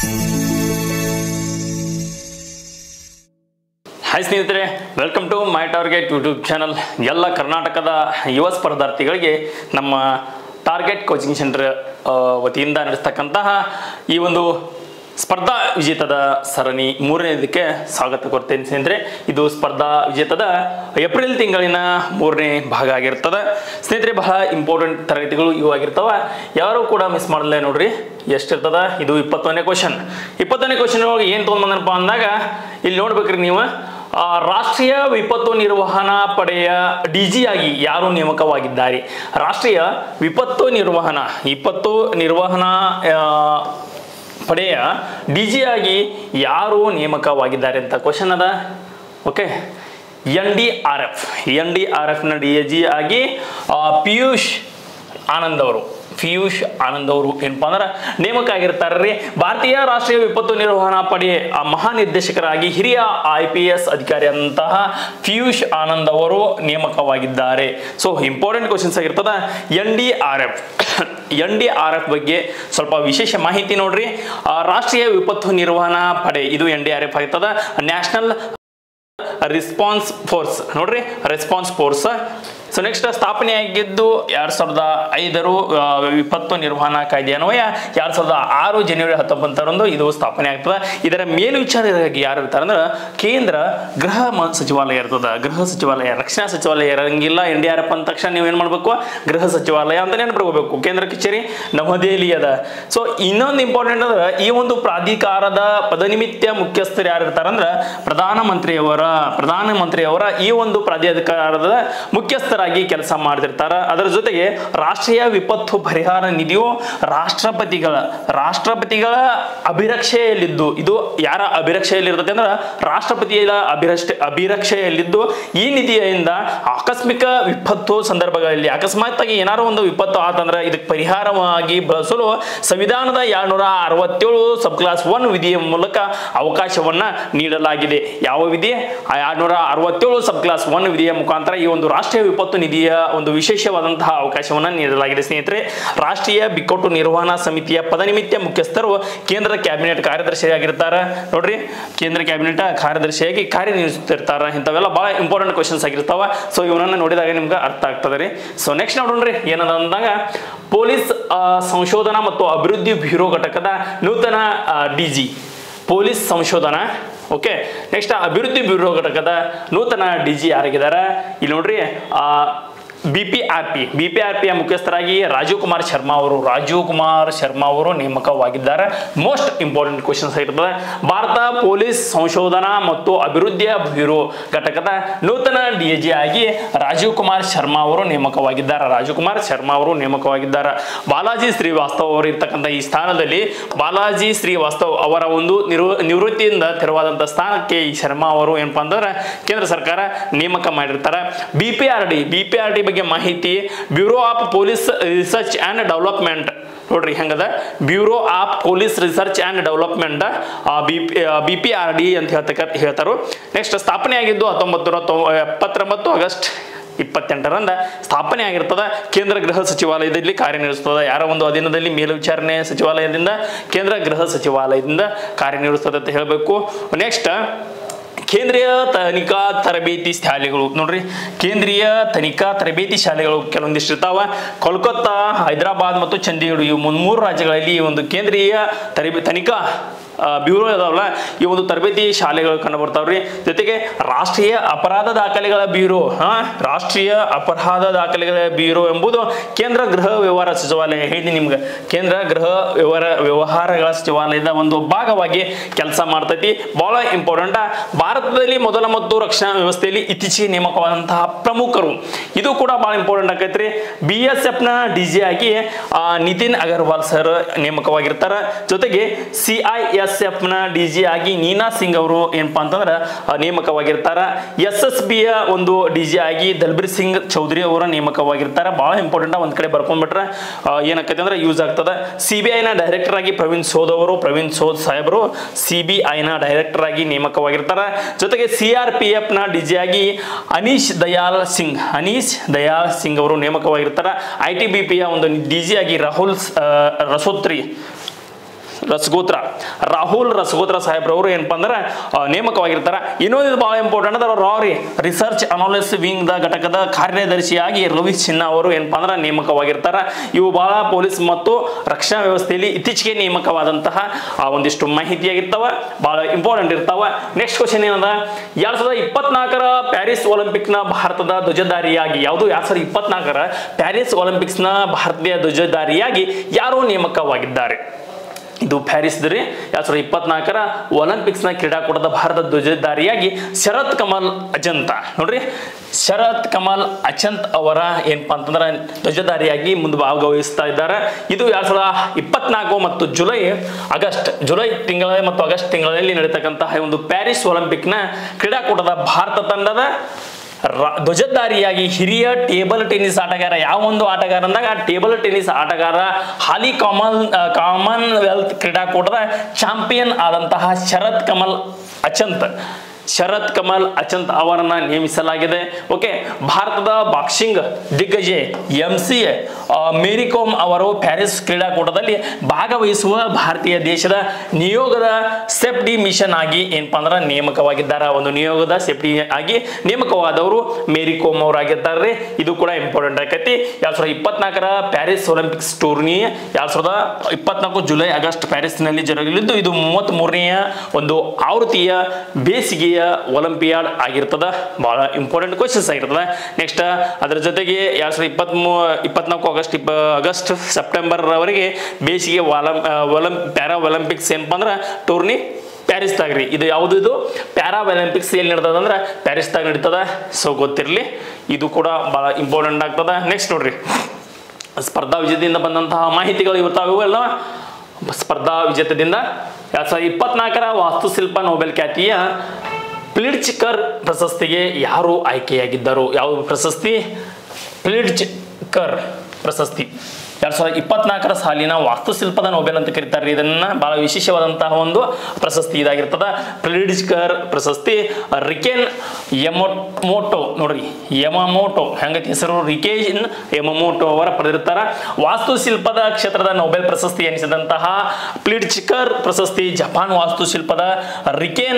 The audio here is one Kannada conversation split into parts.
ಹಾಯ್ ಸ್ನೇಹಿತರೆ welcome to my target YouTube channel ಎಲ್ಲ ಕರ್ನಾಟಕದ ಯುವ ಸ್ಪರ್ಧಾರ್ಥಿಗಳಿಗೆ ನಮ್ಮ ಟಾರ್ಗೆಟ್ ಕೋಚಿಂಗ್ ಸೆಂಟರ್ ಆ, ವತಿಯಿಂದ ನಡೆಸ್ತಕ್ಕಂತಹ ಈ ಒಂದು ಸ್ಪರ್ಧಾ ವಿಜೇತದ ಸರಣಿ ಮೂರನೇದಕ್ಕೆ ಸ್ವಾಗತ ಕೊಡ್ತೇನೆ ಸ್ನೇಹಿತರೆ ಇದು ಸ್ಪರ್ಧಾ ವಿಜೇತದ ಏಪ್ರಿಲ್ ತಿಂಗಳಿನ ಮೂರನೇ ಭಾಗ ಆಗಿರ್ತದೆ ಸ್ನೇಹಿತರೆ ಬಹಳ ಇಂಪಾರ್ಟೆಂಟ್ ತರಗತಿಗಳು ಇವು ಆಗಿರ್ತಾವ ಯಾರು ಕೂಡ ಮಿಸ್ ಮಾಡಲ್ಲ ನೋಡ್ರಿ ಎಷ್ಟಿರ್ತದ ಇದು ಇಪ್ಪತ್ತೊಂದನೇ ಕ್ವಶನ್ ಇಪ್ಪತ್ತೊಂದನೇ ಕ್ವಶನ್ ಒಳಗೆ ಏನು ತೊಗೊಂಬಂದನಪ್ಪ ಅಂದಾಗ ಇಲ್ಲಿ ನೋಡ್ಬೇಕ್ರಿ ನೀವು ಆ, ರಾಷ್ಟ್ರೀಯ ವಿಪತ್ತು ನಿರ್ವಹಣಾ ಪಡೆಯ ಡಿ ಜಿ ಆಗಿ ಯಾರು ನೇಮಕವಾಗಿದ್ದಾರೆ ರಾಷ್ಟ್ರೀಯ ವಿಪತ್ತು ನಿರ್ವಹಣಾ ವಿಪತ್ತು ನಿರ್ವಹಣಾ ಆ, ಪಡೆಯ ಡಿ ಜಿ ಆಗಿ ಯಾರು ನೇಮಕವಾಗಿದ್ದಾರೆ ಅಂತ ಕ್ವಶನ್ ಅದ okay N D R F N D R ಎಫ್ನ ಡಿ ಎ ಜಿ ಆಗಿ ಆ, ಪಿಯೂಷ್ ಆನಂದ್ ಅವರು ಪಿಯೂಷ್ ಆನಂದ್ ಅವರು ಏನಪ್ಪಾ ಅಂದ್ರೆ ನೇಮಕ ಆಗಿರ್ತಾರೆ ರೀ ಭಾರತೀಯ ರಾಷ್ಟ್ರೀಯ ವಿಪತ್ತು ನಿರ್ವಹಣಾ ಪಡೆ ಆ ಮಹಾನಿರ್ದೇಶಕರಾಗಿ ಹಿರಿಯ ಐ ಪಿ ಎಸ್ ಅಧಿಕಾರಿಯಂತಹ ಪಿಯೂಷ್ ಆನಂದ್ ಅವರು ನೇಮಕವಾಗಿದ್ದಾರೆ ಸೊ ಇಂಪಾರ್ಟೆಂಟ್ ಕ್ವಶನ್ಸ್ ಆಗಿರ್ತದ N D R F N D R F ಬಗ್ಗೆ ಸ್ವಲ್ಪ ವಿಶೇಷ ಮಾಹಿತಿ ನೋಡ್ರಿ ಆ, ರಾಷ್ಟ್ರೀಯ ವಿಪತ್ತು ನಿರ್ವಹಣಾ ಪಡೆ ಇದು ಎನ್ ಡಿ ಆರ್ ಎಫ್ ಆಗಿರ್ತದ ನ್ಯಾಷನಲ್ ರಿಸ್ಪಾನ್ಸ್ ಫೋರ್ಸ್ ನೋಡ್ರಿ ರೆಸ್ಪಾನ್ಸ್ ಫೋರ್ಸ್ ಸೊ ನೆಕ್ಸ್ಟ್ ಸ್ಥಾಪನೆ ಆಗಿದ್ದು ಎರಡ್ ಸಾವಿರದ ಐದರು ಆ, ವಿಪತ್ತು ನಿರ್ವಹಣಾ ಕಾಯ್ದೆ ಅನ್ವಯ ಎರಡ್ ಸಾವಿರದ ಆರು ಜನವರಿ ಹತ್ತೊಂಬತ್ತರಂದು ಇದು ಸ್ಥಾಪನೆ ಆಗ್ತದೆ ಇದರ ಮೇಲ್ವಿಚಾರವಾಗಿ ಯಾರು ಇರ್ತಾರೆ ಅಂದ್ರೆ ಕೇಂದ್ರ ಗೃಹ ಮ- ಸಚಿವಾಲಯ ಇರ್ತದ ಗೃಹ ಸಚಿವಾಲಯ ರಕ್ಷಣಾ ಸಚಿವಾಲಯ ಇರಂಗಿಲ್ಲ ಎನ್ ಡಿ ಆರ್ ಎಫ್ ಅಂದ ತಕ್ಷಣ ನೀವೇನ್ ಮಾಡ್ಬೇಕು ಗೃಹ ಸಚಿವಾಲಯ ಅಂತ ನೆನಪಿಡ್ಕೋಬೇಕು ಕೇಂದ್ರ ಕಚೇರಿ ನವದೆಹಲಿ ಅದ ಸೊ ಇನ್ನೊಂದು ಇಂಪಾರ್ಟೆಂಟ್ ಅಂದ್ರೆ ಈ ಒಂದು ಪ್ರಾಧಿಕಾರದ ಪದನಿಮಿತ್ಯ ಮುಖ್ಯಸ್ಥರು ಯಾರು ಇರ್ತಾರಂದ್ರ ಪ್ರಧಾನಮಂತ್ರಿಯವರ ಪ್ರಧಾನಮಂತ್ರಿಯವರ ಈ ಒಂದು ಪ್ರಾಧಿಕಾರದ ಮುಖ್ಯಸ್ಥರಾಗಿ ಕೆಲಸ ಮಾಡ್ತಿರ್ತಾರ ಅದರ ಜೊತೆಗೆ ರಾಷ್ಟ್ರೀಯ ವಿಪತ್ತು ಪರಿಹಾರ ನಿಧಿಯು ರಾಷ್ಟ್ರಪತಿಗಳ ರಾಷ್ಟ್ರಪತಿಗಳ ಅಭಿರಕ್ಷೆಯಲ್ಲಿದ್ದು ಇದು ಯಾರ ಅಭಿರಕ್ಷೆಯಲ್ಲಿರ್ತದೆ ಅಂದ್ರೆ ರಾಷ್ಟ್ರಪತಿಯ ಅಭಿರಕ್ಷ ಅಭಿರಕ್ಷೆಯಲ್ಲಿದ್ದು ಈ ನಿಧಿಯಿಂದ ಆಕಸ್ಮಿಕ ವಿಪತ್ತು ಸಂದರ್ಭಗಳಲ್ಲಿ ಅಕಸ್ಮಾತ್ ಆಗಿ ಏನಾರು ಒಂದು ವಿಪತ್ತು ಆತಂದ್ರೆ ಇದಕ್ಕೆ ಪರಿಹಾರವಾಗಿ ಬಳಸಲು ಸಂವಿಧಾನದ ಎರಡ್ನೂರ ಅರವತ್ತೇಳು ಸಬ್ ಕ್ಲಾಸ್ ಒನ್ ವಿಧಿಯ ಮೂಲಕ ಅವಕಾಶವನ್ನ ನೀಡಲಾಗಿದೆ ಯಾವ ವಿಧಿ ಆ ಎರಡ್ನೂರ ಅರವತ್ತೇಳು ಸಬ್ ಕ್ಲಾಸ್ ಒನ್ ವಿಧಿಯ ಮುಖಾಂತರ ಈ ಒಂದು ರಾಷ್ಟ್ರೀಯ ವಿಪತ್ತು ನಿಧಿಯ ಒಂದು ವಿಶೇಷವಾದಂತಹ ಅವಕಾಶವನ್ನ ನೀಡಲಾಗಿದೆ ಸ್ನೇಹಿತರೆ ರಾಷ್ಟ್ರೀಯ ಬಿಕ್ಕಟ್ಟು ನಿರ್ವಹಣಾ ಸಮಿತಿಯ ಪದನಿಮಿತ್ಯ ಮುಖ್ಯಸ್ಥರು ಕೇಂದ್ರ ಕ್ಯಾಬಿನೆಟ್ ಕಾರ್ಯದರ್ಶಿಯಾಗಿರ್ತಾರೆ ನೋಡ್ರಿ ಕೇಂದ್ರ ಕ್ಯಾಬಿನೆಟ್ ಕಾರ್ಯದರ್ಶಿಯಾಗಿ ಕಾರ್ಯನಿರ್ವಹಿಸುತ್ತಿರ್ತಾರೆ ಇಂಥವೆಲ್ಲ ಬಹಳ ಇಂಪಾರ್ಟೆಂಟ್ ಕ್ವಶನ್ಸ್ ಆಗಿರ್ತಾವ ಸೊ ಇವನನ್ನ ನೋಡಿದಾಗ ನಿಮ್ಗೆ ಅರ್ಥ ಆಗ್ತದೆ ರೀ ಸೊ ನೆಕ್ಸ್ಟ್ ನೋಡ್ರಿ ಏನದ ಅಂದಾಗ ಪೊಲೀಸ್ ಆ, ಸಂಶೋಧನಾ ಮತ್ತು ಅಭಿವೃದ್ಧಿ ಬ್ಯೂರೋ ಘಟಕದ ನೂತನ ಡಿ ಜಿ ಪೊಲೀಸ್ ಸಂಶೋಧನಾ ಓಕೆ ನೆಕ್ಸ್ಟ್ ಅಭಿವೃದ್ಧಿ ಬ್ಯೂರೋ ಘಟಕದ ನೂತನ ಡಿ ಜಿ ಯಾರಾಗಿದ್ದಾರೆ ಇಲ್ಲಿ ನೋಡ್ರಿ B P R P B P R ಪಿಯ ಮುಖ್ಯಸ್ಥರಾಗಿ ರಾಜೀವ್ ಕುಮಾರ್ ಶರ್ಮಾ ಅವರು ರಾಜೀವ್ ಕುಮಾರ್ ಶರ್ಮಾ ಅವರು ನೇಮಕವಾಗಿದ್ದಾರೆ ಮೋಸ್ಟ್ ಇಂಪಾರ್ಟೆಂಟ್ ಕ್ವಶನ್ಸ್ ಇರ್ತದೆ ಭಾರತ ಪೊಲೀಸ್ ಸಂಶೋಧನಾ ಮತ್ತು ಅಭಿವೃದ್ಧಿಯ ಬ್ಯೂರೋ ಘಟಕದ ನೂತನ ಡಿ ಜಿ ಆಗಿ ರಾಜೀವ್ ಕುಮಾರ್ ಶರ್ಮಾ ಅವರು ನೇಮಕವಾಗಿದ್ದಾರೆ ರಾಜೀವ್ ಕುಮಾರ್ ಶರ್ಮಾ ಅವರು ನೇಮಕವಾಗಿದ್ದಾರೆ ಬಾಲಾಜಿ ಶ್ರೀವಾಸ್ತವ್ ಅವರು ಇರ್ತಕ್ಕಂಥ ಈ ಸ್ಥಾನದಲ್ಲಿ ಬಾಲಾಜಿ ಶ್ರೀವಾಸ್ತವ್ ಅವರ ಒಂದು ನಿರು ನಿವೃತ್ತಿಯಿಂದ ತೆರವಾದಂಥ ಸ್ಥಾನಕ್ಕೆ ಈ ಶರ್ಮಾ ಅವರು ಏನಪ್ಪಾ ಅಂತಂದ್ರೆ ಕೇಂದ್ರ ಸರ್ಕಾರ ನೇಮಕ ಮಾಡಿರ್ತಾರೆ B P R D B P R D ಬಗ್ಗೆ ಮಾಹಿತಿ bureau of police research and development ನೋಡ್ರಿ ಹೆಂಗದ bureau of police research and development B B P R D ಅಂತ ಹೇಳ್ತಕ್ಕ ಹೇಳ್ತಾರೋ ನೆಕ್ಸ್ಟ್ ಸ್ಥಾಪನೆ ಆಗಿದ್ದು ಹತ್ತೊಂಬತ್ತು ನೂರ ತೊ ಎಪ್ಪತ್ತೊಂಬತ್ತು ಆಗಸ್ಟ್ ಇಪ್ಪತ್ತೆಂಟರಂದ ಸ್ಥಾಪನೆ ಆಗಿರ್ತದ ಕೇಂದ್ರ ಗೃಹ ಸಚಿವಾಲಯದಲ್ಲಿ ಕಾರ್ಯನಿರ್ವಹಿಸ್ತದ ಯಾರ ಒಂದು ಅಧೀನದಲ್ಲಿ ಮೇಲ್ವಿಚಾರಣೆ ಸಚಿವಾಲಯದಿಂದ ಕೇಂದ್ರ ಗೃಹ ಸಚಿವಾಲಯದಿಂದ ಕಾರ್ಯನಿರ್ವಹಿಸ್ತದೆ ಅಂತ ಹೇಳಬೇಕು ನೆಕ್ಸ್ಟ್ ಕೇಂದ್ರೀಯ ತನಿಖಾ ತರಬೇತಿ ಶಾಲೆಗಳು ನೋಡ್ರಿ ಕೇಂದ್ರೀಯ ತನಿಖಾ ತರಬೇತಿ ಶಾಲೆಗಳು ಕೆಲವೊಂದಿಷ್ಟು ಇರ್ತಾವ ಕೋಲ್ಕತ್ತಾ ಹೈದರಾಬಾದ್ ಮತ್ತು ಚಂಡೀಗಢ ಇವು ಮೂರು ಮೂರು ರಾಜ್ಯಗಳಲ್ಲಿ ಈ ಒಂದು ಕೇಂದ್ರೀಯ ತರಬೇ ತನಿಖಾ ಆ, ಬ್ಯೂರೋ ಇದಾವಲ್ಲ ಈ ಒಂದು ತರಬೇತಿ ಶಾಲೆಗಳು ಕಂಡು ಬರ್ತಾವ್ರಿ ಜೊತೆಗೆ ರಾಷ್ಟ್ರೀಯ ಅಪರಾಧ ದಾಖಲೆಗಳ ಬ್ಯೂರೋ ಹಾ ರಾಷ್ಟ್ರೀಯ ಅಪರಾಧ ದಾಖಲೆಗಳ ಬ್ಯೂರೋ ಎಂಬುದು ಕೇಂದ್ರ ಗೃಹ ವ್ಯವಹಾರ ಸಚಿವಾಲಯ ಹೇಳಿ ನಿಮ್ಗೆ ಕೇಂದ್ರ ಗೃಹ ವ್ಯವಹಾರ ವ್ಯವಹಾರಗಳ ಸಚಿವಾಲಯದ ಒಂದು ಭಾಗವಾಗಿ ಕೆಲಸ ಮಾಡ್ತೈತಿ ಬಹಳ ಇಂಪಾರ್ಟೆಂಟ್ ಭಾರತದಲ್ಲಿ ಮೊದಲ ಮತ್ತು ರಕ್ಷಣಾ ವ್ಯವಸ್ಥೆಯಲ್ಲಿ ಇತ್ತೀಚೆಗೆ ನೇಮಕವಾದಂತಹ ಪ್ರಮುಖರು ಇದು ಕೂಡ ಬಹಳ ಇಂಪಾರ್ಟೆಂಟ್ ಆಕೈತ್ರಿ ಬಿ ಎಸ್ ಎಫ್ ನ ಡಿ ಜಿ ಆಗಿ ಆ, ನಿತಿನ್ ಅಗರ್ವಾಲ್ ಸರ್ ನೇಮಕವಾಗಿರ್ತಾರ ಜೊತೆಗೆ ಸಿ ಐ ಎಸ್ ಎಫ್ ನ ಡಿ ಜಿ ಆಗಿ ನೀನಾ ಸಿಂಗ್ ಅವರು ಏನಪ್ಪಾ ಅಂತಂದ್ರೆ ಆ, ನೇಮಕವಾಗಿರ್ತಾರ ಎಸ್ ಎಸ್ ಬಿ ಯ ಒಂದು ಡಿ ಜಿ ಆಗಿ ದಲ್ಬೀರ್ ಸಿಂಗ್ ಚೌಧರಿ ಅವರ ನೇಮಕವಾಗಿರ್ತಾರ ಬಹಳ ಇಂಪಾರ್ಟೆಂಟ್ ಒಂದ್ ಕಡೆ ಬರ್ಕೊಂಡ್ಬಿಟ್ರೆ ಆ, ಏನಾಕೈತೆ ಅಂದ್ರೆ ಯೂಸ್ ಆಗ್ತದೆ ಸಿ ಬಿ ಐನ ಡೈರೆಕ್ಟರ್ ಆಗಿ ಪ್ರವೀಣ್ ಸೋದ್ ಅವರು ಪ್ರವೀಣ್ ಸೋದ್ ಸಾಹೇಬರು ಸಿ ಬಿ ಐನ ಡೈರೆಕ್ಟರ್ ಆಗಿ ನೇಮಕವಾಗಿರ್ತಾರ ಜೊತೆಗೆ ಸಿ ಆರ್ ಪಿ ಎಫ್ ನ ಡಿ ಜಿ ಆಗಿ ಅನೀಶ್ ದಯಾಲ್ ಸಿಂಗ್ ಅನೀಶ್ ದಯಾಲ್ ಸಿಂಗ್ ಅವರು ನೇಮಕವಾಗಿರ್ತಾರ ಐ ಟಿ ಬಿ ಪಿಯ ಒಂದು ಡಿ ಜಿ ಆಗಿ ರಾಹುಲ್ ಸ- ಆ, ರಸೋತ್ರಿ ರಸಗೋತ್ರ ರಾಹುಲ್ ರಸಗೋತ್ರ ಸಾಹೇಬ್ರವರು ಏನಪ್ಪಾ ಅಂದ್ರೆ ಆ, ನೇಮಕವಾಗಿರ್ತಾರೆ ಇನ್ನೊಂದು ಬಹಳ ಇಂಪಾರ್ಟೆಂಟ್ ಅದ ರಾರಿ ರಿಸರ್ಚ್ ಅನಾಲಿಸ್ ವಿಂಗ್ ದ ಘಟಕದ ಕಾರ್ಯದರ್ಶಿಯಾಗಿ ರವಿ ಸಿನ್ಹಾ ಅವರು ಏನಪ್ಪಾ ಅಂದ್ರೆ ನೇಮಕವಾಗಿರ್ತಾರೆ ಇವು ಬಹಳ ಪೊಲೀಸ್ ಮತ್ತು ರಕ್ಷಣಾ ವ್ಯವಸ್ಥೆಯಲ್ಲಿ ಇತ್ತೀಚೆಗೆ ನೇಮಕವಾದಂತಹ ಆ ಒಂದಿಷ್ಟು ಮಾಹಿತಿಯಾಗಿರ್ತಾವ ಬಹಳ ಇಂಪಾರ್ಟೆಂಟ್ ಇರ್ತಾವ ನೆಕ್ಸ್ಟ್ ಕ್ವಶನ್ ಏನದ ಎರಡ್ ಸಾವಿರದ ಇಪ್ಪತ್ನಾಲ್ಕರ ಪ್ಯಾರಿಸ್ ಒಲಿಂಪಿಕ್ನ ಭಾರತದ ಧ್ವಜಧಾರಿಯಾಗಿ ಯಾವುದು ಎರಡ್ ಸಾವಿರದ ಇಪ್ಪತ್ನಾಲ್ಕರ ಪ್ಯಾರಿಸ್ ಒಲಿಂಪಿಕ್ಸ್ನ ಭಾರತೀಯ ಧ್ವಜಧಾರಿಯಾಗಿ ಯಾರು ನೇಮಕವಾಗಿದ್ದಾರೆ ಇದು ಪ್ಯಾರಿಸ್ ರೀ ಎರಡ್ ಸಾವಿರದ ಇಪ್ಪತ್ನಾಲ್ಕರ ಒಲಿಂಪಿಕ್ಸ್ನ ಕ್ರೀಡಾಕೂಟದ ಭಾರತ ಧ್ವಜಧಾರಿಯಾಗಿ ಶರತ್ ಕಮಲ್ ಅಜಂತ ನೋಡ್ರಿ ಶರತ್ ಕಮಲ್ ಅಚಂತ್ ಅವರ ಏನಪ್ಪಾ ಅಂತಂದ್ರೆ ಧ್ವಜಧಾರಿಯಾಗಿ ಮುಂದೆ ಭಾಗವಹಿಸ್ತಾ ಇದ್ದಾರೆ ಇದು ಎರಡ್ ಸಾವಿರದ ಇಪ್ಪತ್ನಾಲ್ಕು ಮತ್ತು ಜುಲೈ ಆಗಸ್ಟ್ ಜುಲೈ ತಿಂಗಳ ಮತ್ತು ಆಗಸ್ಟ್ ತಿಂಗಳಲ್ಲಿ ನಡೀತಕ್ಕಂತಹ ಒಂದು ಪ್ಯಾರಿಸ್ ಒಲಿಂಪಿಕ್ನ ಕ್ರೀಡಾಕೂಟದ ಭಾರತ ತಂಡದ ರ- ಧ್ವಜಧಾರಿಯಾಗಿ ಹಿರಿಯ ಟೇಬಲ್ ಟೆನ್ನಿಸ್ ಆಟಗಾರ ಯಾವ ಒಂದು ಆಟಗಾರ ಅಂದಾಗ ಟೇಬಲ್ ಟೆನ್ನಿಸ್ ಆಟಗಾರ ಹಾಲಿ ಕಾಮನ್ ಕಾಮನ್ ವೆಲ್ತ್ ಕ್ರೀಡಾಕೂಟದ ಚಾಂಪಿಯನ್ ಆದಂತಹ ಶರತ್ ಕಮಲ್ ಅಚಂತ್ ಶರತ್ ಕಮಲ್ ಅಚಂತ್ ಅವರನ್ನ ನೇಮಿಸಲಾಗಿದೆ ಓಕೆ ಭಾರತದ ಬಾಕ್ಸಿಂಗ್ ದಿಗ್ಗಜ ಎಂ ಸಿ ಮೇರಿ ಕೋಮ್ ಅವರು ಪ್ಯಾರಿಸ್ ಕ್ರೀಡಾಕೂಟದಲ್ಲಿ ಭಾಗವಹಿಸುವ ಭಾರತೀಯ ದೇಶದ ನಿಯೋಗದ ಸೇಫ್ಟಿ ಮಿಷನ್ ಆಗಿ ಏನಪ್ಪಾ ಅಂದ್ರೆ ನೇಮಕವಾಗಿದ್ದಾರೆ ಒಂದು ನಿಯೋಗದ ಸೇಫ್ಟಿ ಆಗಿ ನೇಮಕವಾದವರು ಮೇರಿ ಕೋಮ್ ಅವರಾಗಿದ್ದಾರೆ ಇದು ಕೂಡ ಇಂಪಾರ್ಟೆಂಟ್ ಆಕೈತಿ ಎರಡ್ ಸಾವಿರದ ಇಪ್ಪತ್ನಾಲ್ಕರ ಪ್ಯಾರಿಸ್ ಒಲಿಂಪಿಕ್ಸ್ ಟೂರ್ನಿ ಎರಡ್ ಸಾವಿರದ ಇಪ್ಪತ್ನಾಲ್ಕು ಜುಲೈ ಆಗಸ್ಟ್ ಪ್ಯಾರಿಸ್ನಲ್ಲಿ ಜರುಗಲಿದ್ದು ಇದು ಮೂವತ್ತ್ ಮೂರನೆಯ ಒಂದು ಆವೃತ್ತಿಯ ಬೇಸಿಗೆಯ ಒಲಿಂಪಿಯಾಡ್ ಆಗಿರ್ತದ ಬಹಳ ಇಂಪಾರ್ಟೆಂಟ್ ಕ್ವಶನ್ಸ್ ಆಗಿರ್ತದೆ ನೆಕ್ಸ್ಟ್ ಅದರ ಜೊತೆಗೆ ಎರಡ್ ಸಾವಿರದ ಇಪ್ಪತ್ತ್ ಇಪ್ಪತ್ನಾಲ್ಕು ಆಗಸ್ಟ್ ಇಪ್ಪ ಆಗಸ್ಟ್ ಸೆಪ್ಟೆಂಬರ್ ವರೆಗೆ ಬೇಸಿಗೆ ಒಲಂ ಒಲಂ ಪ್ಯಾರಾ ಒಲಿಂಪಿಕ್ಸ್ ಏನಪ್ಪಾ ಅಂದ್ರೆ ಟೂರ್ನಿ ಪ್ಯಾರಿಸ್ದಾಗ ರೀ ಇದು ಯಾವುದು ಇದು ಪ್ಯಾರಾ ಒಲಿಂಪಿಕ್ಸ್ ಎಲ್ಲಿ ನಡ್ತದ ಅಂದ್ರೆ ಪ್ಯಾರಿಸ್ದಾಗ ನಡೀತದ ಸೊ ಗೊತ್ತಿರಲಿ ಇದು ಕೂಡ ಬಹಳ ಇಂಪಾರ್ಟೆಂಟ್ ಆಗ್ತದ ನೆಕ್ಸ್ಟ್ ನೋಡ್ರಿ ಸ್ಪರ್ಧಾ ವಿಜಯದಿಂದ ಬಂದಂತಹ ಮಾಹಿತಿಗಳು ಇರ್ತಾವೆ ಇವೆಲ್ಲ ಸ್ಪರ್ಧಾ ವಿಜೇತದಿಂದ ಎರಡ್ ಸಾವಿರದ ಇಪ್ಪತ್ನಾಲ್ಕರ ವಾಸ್ತುಶಿಲ್ಪ ನೋಬೆಲ್ ಖ್ಯಾತಿಯ ಪ್ಲಿಡ್ಜ್ಕರ್ ಪ್ರಶಸ್ತಿಗೆ ಯಾರು ಆಯ್ಕೆಯಾಗಿದ್ದರು ಯಾವ ಪ್ರಶಸ್ತಿ ಪ್ಲಿಡ್ಜ್ಕರ್ ಪ್ರಶಸ್ತಿ ಎರಡ್ ಸಾವಿರದ ಇಪ್ಪತ್ನಾಲ್ಕರ ಸಾಲಿನ ವಾಸ್ತುಶಿಲ್ಪದ ನೋಬೆಲ್ ಅಂತ ಕರೀತಾರೆ ಇದನ್ನ ಬಹಳ ವಿಶೇಷವಾದಂತಹ ಒಂದು ಪ್ರಶಸ್ತಿ ಇದಾಗಿರ್ತದ ಪ್ಲಿಡ್ಜ್ಕರ್ ಪ್ರಶಸ್ತಿ ರಿಕೆನ್ ಯಮಮೋಟೋ ನೋಡ್ರಿ ಯಮಮೋಟೋ ಹೆಂಗೈತಿ ಹೆಸರು ರಿಕೇನ್ ಯಮಮೋಟೋ ಅವರ ಪಡೆದಿರ್ತಾರ ವಾಸ್ತುಶಿಲ್ಪದ ಕ್ಷೇತ್ರದ ನೊಬೆಲ್ ಪ್ರಶಸ್ತಿ ಎನಿಸಿದಂತಹ ಪ್ಲಿಡ್ಜ್ಕರ್ ಪ್ರಶಸ್ತಿ ಜಪಾನ್ ವಾಸ್ತುಶಿಲ್ಪದ ರಿಕೆನ್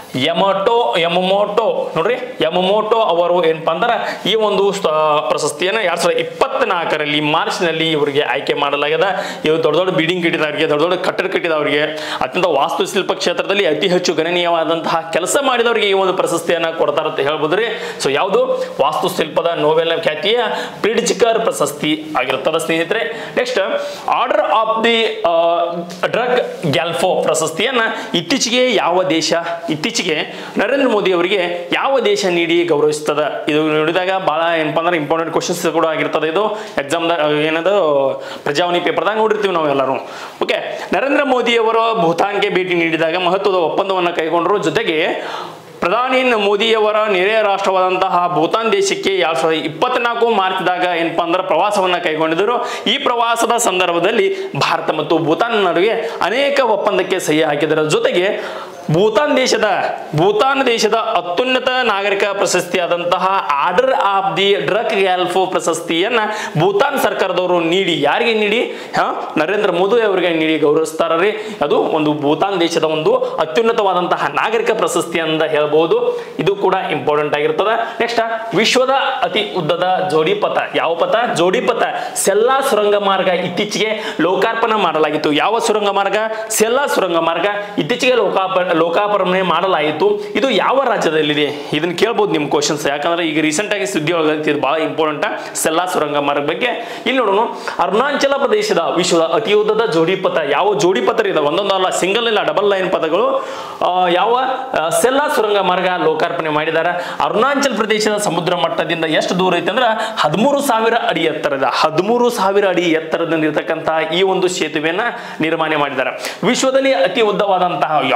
ಯಮಟೋ ಯಮಮೋಟೋ ನೋಡ್ರಿ ಯಮಮೋಟೋ ಅವರು ಏನಪ್ಪಾ ಅಂದ್ರೆ ಈ ಒಂದು ಸ- ಪ್ರಶಸ್ತಿಯನ್ನು ಎರಡ್ ಸಾವಿರದ ಇಪ್ಪತ್ನಾಲ್ಕರಲ್ಲಿ ಮಾರ್ಚ್ನಲ್ಲಿ ಇವರಿಗೆ ಆಯ್ಕೆ ಮಾಡಲಾಗಿದೆ ಇವರು ದೊಡ್ಡ ದೊಡ್ಡ ಬಿಲ್ಡಿಂಗ್ ಕಟ್ಟಿದವರಿಗೆ ದೊಡ್ಡ ದೊಡ್ಡ ಕಟ್ಟಡ ಕಟ್ಟಿದವರಿಗೆ ಅತ್ಯಂತ ವಾಸ್ತುಶಿಲ್ಪ ಕ್ಷೇತ್ರದಲ್ಲಿ ಅತಿ ಹೆಚ್ಚು ಗಣನೀಯವಾದಂತಹ ಕೆಲಸ ಮಾಡಿದವರಿಗೆ ಈ ಒಂದು ಪ್ರಶಸ್ತಿಯನ್ನ ಕೊಡ್ತಾರೆ ಅಂತ ಹೇಳ್ಬೋದ್ರಿ ಸೊ ಯಾವುದು ವಾಸ್ತುಶಿಲ್ಪದ ನೋಬೆಲ್ ಖ್ಯಾತಿಯ ಪ್ರಿಡ್ಜ್ಕರ್ ಪ್ರಶಸ್ತಿ ಆಗಿರ್ತದೆ ಸ್ನೇಹಿತರೆ next order of the Druk Gyalpo ಪ್ರಶಸ್ತಿಯನ್ನ ಇತ್ತೀಚೆಗೆ ಯಾವ ದೇಶ ಇತ್ತೀಚೆಗೆ ನರೇಂದ್ರ ಮೋದಿ ಅವರಿಗೆ ಯಾವ ದೇಶ ನೀಡಿ ಗೌರವಿಸ್ತದ ಇದು ನೋಡಿದಾಗ ಬಹಳ ಏನಪ್ಪಾ ಅಂದ್ರೆ ಇಂಪಾರ್ಟೆಂಟ್ ಕ್ವಶನ್ಸ್ ಕೂಡ ಆಗಿರ್ತದೆ ಇದು ಎಕ್ಸಾಮ್ ಏನದು ಪ್ರಜಾವಾಣಿ ಪೇಪರ್ದಾಗ ನೋಡಿರ್ತೀವಿ ನಾವು ಎಲ್ಲರೂ ಓಕೆ ನರೇಂದ್ರ ಮೋದಿ ಅವರು ಭೂತಾನ್ಗೆ ಭೇಟಿ ನೀಡಿದಾಗ ಮಹತ್ವದ ಒಪ್ಪಂದವನ್ನು ಕೈಗೊಂಡರು ಜೊತೆಗೆ ಪ್ರಧಾನಿ ಮೋದಿಯವರ ನೆರೆಯ ರಾಷ್ಟ್ರವಾದಂತಹ ಭೂತಾನ್ ದೇಶಕ್ಕೆ ಎರಡ್ ಸಾವಿರದ ಇಪ್ಪತ್ನಾಲ್ಕು ಮಾರ್ಚ್ದಾಗ ಏನಪ್ಪಾ ಅಂದ್ರೆ ಪ್ರವಾಸವನ್ನ ಕೈಗೊಂಡಿದ್ದರು ಈ ಪ್ರವಾಸದ ಸಂದರ್ಭದಲ್ಲಿ ಭಾರತ ಮತ್ತು ಭೂತಾನ್ ನಡುವೆ ಅನೇಕ ಒಪ್ಪಂದಕ್ಕೆ ಸಹಿ ಹಾಕಿದರ ಜೊತೆಗೆ ಭೂತಾನ್ ದೇಶದ ಭೂತಾನ್ ದೇಶದ ಅತ್ಯುನ್ನತ ನಾಗರಿಕ ಪ್ರಶಸ್ತಿಯಾದಂತಹ order of the Druk Gyalpo ಪ್ರಶಸ್ತಿಯನ್ನ ಭೂತಾನ್ ಸರ್ಕಾರದವರು ನೀಡಿ ಯಾರಿಗೆ ನೀಡಿ ಹಾ ನರೇಂದ್ರ ಮೋದಿ ಅವರಿಗೆ ನೀಡಿ ಗೌರವಿಸ್ತಾರ್ರಿ ಅದು ಒಂದು ಭೂತಾನ್ ದೇಶದ ಒಂದು ಅತ್ಯುನ್ನತವಾದಂತಹ ನಾಗರಿಕ ಪ್ರಶಸ್ತಿ ಅಂತ ಹೇಳ್ಬಹುದು ಇದು ಕೂಡ ಇಂಪಾರ್ಟೆಂಟ್ ಆಗಿರ್ತದೆ ನೆಕ್ಸ್ಟ್ ವಿಶ್ವದ ಅತಿ ಉದ್ದದ ಜೋಡಿಪಥ ಯಾವ ಪಥ ಜೋಡಿಪಥ ಸೆಲ್ಲಾ ಸುರಂಗ ಮಾರ್ಗ ಇತ್ತೀಚೆಗೆ ಲೋಕಾರ್ಪಣೆ ಮಾಡಲಾಗಿತ್ತು ಯಾವ ಸುರಂಗ ಮಾರ್ಗ ಸೆಲ್ಲಾ ಸುರಂಗ ಮಾರ್ಗ ಇತ್ತೀಚೆಗೆ ಲೋಕಾರ್ಪ ಲೋಕಾರ್ಪಣೆ ಮಾಡಲಾಯಿತು ಇದು ಯಾವ ರಾಜ್ಯದಲ್ಲಿದೆ ಇದನ್ನ ಕೇಳ್ಬೋದು ನಿಮ್ ಕ್ವಶನ್ಸ್ ಯಾಕಂದ್ರೆ ಈಗ ರೀಸೆಂಟ್ ಆಗಿ ಸುದ್ದಿ ಒಳಗೈತಿ ಇದು ಬಹಳ ಇಂಪಾರ್ಟೆಂಟ್ ಸೆಲ್ಲಾ ಸುರಂಗ ಮಾರ್ಗ ಬಗ್ಗೆ ಇಲ್ಲಿ ನೋಡೋಣ ಅರುಣಾಚಲ ಪ್ರದೇಶದ ವಿಶ್ವದ ಅತಿ ಉದ್ದದ ಜೋಡಿಪಥ ಯಾವ ಜೋಡಿಪಥ ಇದೆ ಒಂದೊಂದಲ್ಲ ಸಿಂಗಲ್ ಇಲ್ಲ ಡಬಲ್ ಲೈನ್ ಪಥಗಳು ಆ, ಯಾವ ಆ, ಸೆಲ್ಲಾ ಸುರಂಗ ಮಾರ್ಗ ಲೋಕಾರ್ಪಣೆ ಮಾಡಿದ್ದಾರೆ ಅರುಣಾಚಲ ಪ್ರದೇಶದ ಸಮುದ್ರ ಮಟ್ಟದಿಂದ ಎಷ್ಟು ದೂರ ಐತೆ ಅಂದ್ರೆ ಹದಿಮೂರು ಸಾವಿರ ಅಡಿ ಎತ್ತರದ ಹದಿಮೂರು ಸಾವಿರ ಅಡಿ ಎತ್ತರದಿಂದ ಇರತಕ್ಕಂತಹ ಈ ಒಂದು ಸೇತುವೆಯನ್ನ ನಿರ್ಮಾಣ ಮಾಡಿದ್ದಾರೆ ವಿಶ್ವದಲ್ಲಿ ಅತಿ ಉದ್ದವಾದಂತಹ ಯಾವುದು ಇದು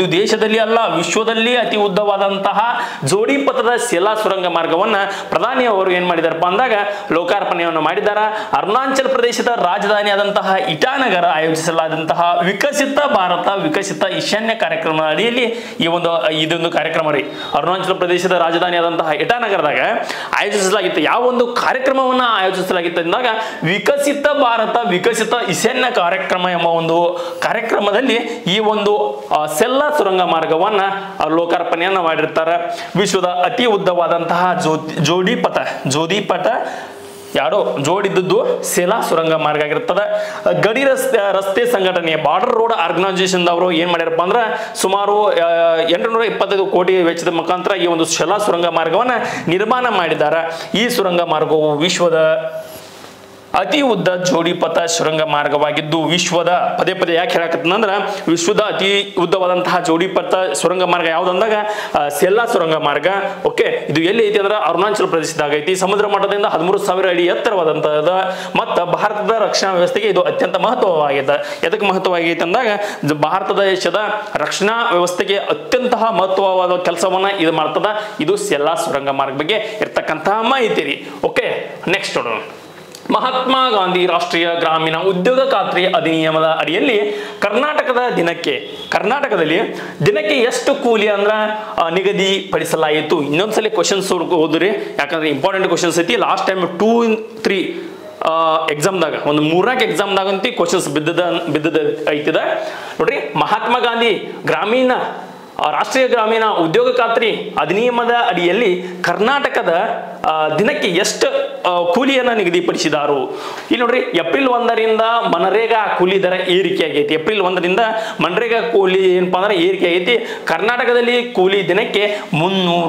ಇದು ದೇಶದಲ್ಲಿ ಅಲ್ಲ ವಿಶ್ವದಲ್ಲಿ ಅತಿ ಉದ್ದವಾದಂತಹ ಜೋಡಿ ಪಥದ ಸೇಲಾ ಸುರಂಗ ಮಾರ್ಗವನ್ನ ಪ್ರಧಾನಿ ಅವರು ಏನ್ ಮಾಡಿದಾರಪ್ಪ ಅಂದಾಗ ಲೋಕಾರ್ಪಣೆಯನ್ನು ಮಾಡಿದ್ದಾರೆ ಅರುಣಾಚಲ ಪ್ರದೇಶದ ರಾಜಧಾನಿ ಆದಂತಹ ಇಟಾನಗರ ಆಯೋಜಿಸಲಾದಂತಹ ವಿಕಸಿತ ಭಾರತ ವಿಕಸಿತ ಈಶಾನ್ಯ ಕಾರ್ಯಕ್ರಮದ ಅಡಿಯಲ್ಲಿ ಈ ಒಂದು ಇದೊಂದು ಕಾರ್ಯಕ್ರಮ ರೀ ಅರುಣಾಚಲ ಪ್ರದೇಶದ ರಾಜಧಾನಿ ಆದಂತಹ ಇಟಾನಗರದಾಗ ಆಯೋಜಿಸಲಾಗಿತ್ತು ಯಾವ ಒಂದು ಕಾರ್ಯಕ್ರಮವನ್ನ ಆಯೋಜಿಸಲಾಗಿತ್ತು ಅಂದಾಗ ವಿಕಸಿತ ಭಾರತ ವಿಕಸಿತ ಈಶಾನ್ಯ ಕಾರ್ಯಕ್ರಮ ಎಂಬ ಒಂದು ಕಾರ್ಯಕ್ರಮದಲ್ಲಿ ಈ ಒಂದು ಆ, ಸೆಲ್ಲ ಸುರಂಗ ಮಾರ್ಗವನ್ನ ಆ, ಲೋಕಾರ್ಪಣೆಯನ್ನ ಮಾಡಿರ್ತಾರೆ ವಿಶ್ವದ ಅತಿ ಉದ್ದವಾದಂತಹ ಜ್ಯೋತಿ ಜೋಡಿಪಥ ಜೋಡಿಪಥ ಯಾರೋ ಜೋಡಿದ್ದದ್ದು ಸೆಲಾ ಸುರಂಗ ಮಾರ್ಗ ಆಗಿರ್ತದೆ ಗಡಿ ರಸ್ತೆ ರಸ್ತೆ ಸಂಘಟನೆ ಬಾರ್ಡರ್ ರೋಡ್ ಆರ್ಗನೈಸೇಷನ್ ಅವರು ಏನ್ ಮಾಡ್ಯಾರಪ್ಪ ಅಂದ್ರೆ ಸುಮಾರು ಎಂಟುನೂರ ಇಪ್ಪತ್ತೈದು ಕೋಟಿ ವೆಚ್ಚದ ಮುಖಾಂತರ ಈ ಒಂದು ಸೆಲಾ ಸುರಂಗ ಮಾರ್ಗವನ್ನ ನಿರ್ಮಾಣ ಮಾಡಿದ್ದಾರೆ ಈ ಸುರಂಗ ಮಾರ್ಗವು ವಿಶ್ವದ ಅತಿ ಉದ್ದ ಜೋಡಿಪಥ ಸುರಂಗ ಮಾರ್ಗವಾಗಿದ್ದು ವಿಶ್ವದ ಪದೇ ಪದೇ ಯಾಕೆ ಹೇಳಕತ್ತಂದ್ರ ವಿಶ್ವದ ಅತಿ ಉದ್ದವಾದಂತಹ ಜೋಡಿಪಥ ಸುರಂಗ ಮಾರ್ಗ ಯಾವ್ದಂದಾಗ ಆ, ಸೆಲ್ಲಾ ಸುರಂಗ ಮಾರ್ಗ ಓಕೆ ಇದು ಎಲ್ಲಿ ಐತಿ ಅಂದ್ರೆ ಅರುಣಾಚಲ ಪ್ರದೇಶದಾಗ ಐತಿ ಸಮುದ್ರ ಮಟ್ಟದಿಂದ ಹದಿಮೂರು ಸಾವಿರ ಅಡಿ ಎತ್ತರವಾದಂತಹದ ಮತ್ತು ಭಾರತದ ರಕ್ಷಣಾ ವ್ಯವಸ್ಥೆಗೆ ಇದು ಅತ್ಯಂತ ಮಹತ್ವವಾಗಿದೆ ಎದಕ್ಕೆ ಮಹತ್ವವಾಗೈತೆ ಅಂದಾಗ ಇದು ಭಾರತ ದೇಶದ ರಕ್ಷಣಾ ವ್ಯವಸ್ಥೆಗೆ ಅತ್ಯಂತ ಮಹತ್ವವಾದ ಕೆಲಸವನ್ನ ಇದು ಮಾಡ್ತದ ಇದು ಸೆಲ್ಲಾ ಸುರಂಗ ಮಾರ್ಗ ಬಗ್ಗೆ ಇರ್ತಕ್ಕಂತಹ ಮಾಹಿತಿ ರೀ ಓಕೆ ನೆಕ್ಸ್ಟ್ ನೋಡೋಣ ಮಹಾತ್ಮ ಗಾಂಧಿ ರಾಷ್ಟ್ರೀಯ ಗ್ರಾಮೀಣ ಉದ್ಯೋಗ ಖಾತ್ರಿ ಅಧಿನಿಯಮದ ಅಡಿಯಲ್ಲಿ ಕರ್ನಾಟಕದ ದಿನಕ್ಕೆ ಕರ್ನಾಟಕದಲ್ಲಿ ದಿನಕ್ಕೆ ಎಷ್ಟು ಕೂಲಿ ಅಂದ್ರ ಆ, ನಿಗದಿ ಪಡಿಸಲಾಯಿತು ಇನ್ನೊಂದ್ಸಲಿ ಕ್ವಶನ್ಸ್ ಓದ್ರಿ ಯಾಕಂದ್ರೆ ಇಂಪಾರ್ಟೆಂಟ್ ಕ್ವಶನ್ಸ್ ಐತಿ ಲಾಸ್ಟ್ ಟೈಮ್ ಟೂ ತ್ರೀ ಎಕ್ಸಾಮ್ದಾಗ ಒಂದು ಮೂರ್ನಾಲ್ಕು ಎಕ್ಸಾಮ್ದಾಗಂತಿ ಕ್ವಶನ್ಸ್ ಬಿದ್ದದ ಬಿದ್ದದ ಐತಿದ ನೋಡ್ರಿ ಮಹಾತ್ಮ ಗಾಂಧಿ ಗ್ರಾಮೀಣ ಆ, ರಾಷ್ಟ್ರೀಯ ಗ್ರಾಮೀಣ ಉದ್ಯೋಗ ಖಾತ್ರಿ ಅಧಿನಿಯಮದ ಅಡಿಯಲ್ಲಿ ಕರ್ನಾಟಕದ ಆ, ದಿನಕ್ಕೆ ಎಷ್ಟು ಆ, ಕೂಲಿಯನ್ನ ನಿಗದಿಪಡಿಸಿದಾರು ಇಲ್ಲಿ ನೋಡ್ರಿ ಏಪ್ರಿಲ್ ಒಂದರಿಂದ ಮನರೇಗಾ ಕೂಲಿ ದರ ಏರಿಕೆ ಆಗೈತಿ ಏಪ್ರಿಲ್ ಒಂದರಿಂದ ಮನರೇಗಾ ಕೂಲಿ ಏನಪ್ಪಾ ಅಂದ್ರೆ ಏರಿಕೆ ಆಗೈತಿ ಕರ್ನಾಟಕದಲ್ಲಿ ಕೂಲಿ ದಿನಕ್ಕೆ ಮುನ್ನೂರ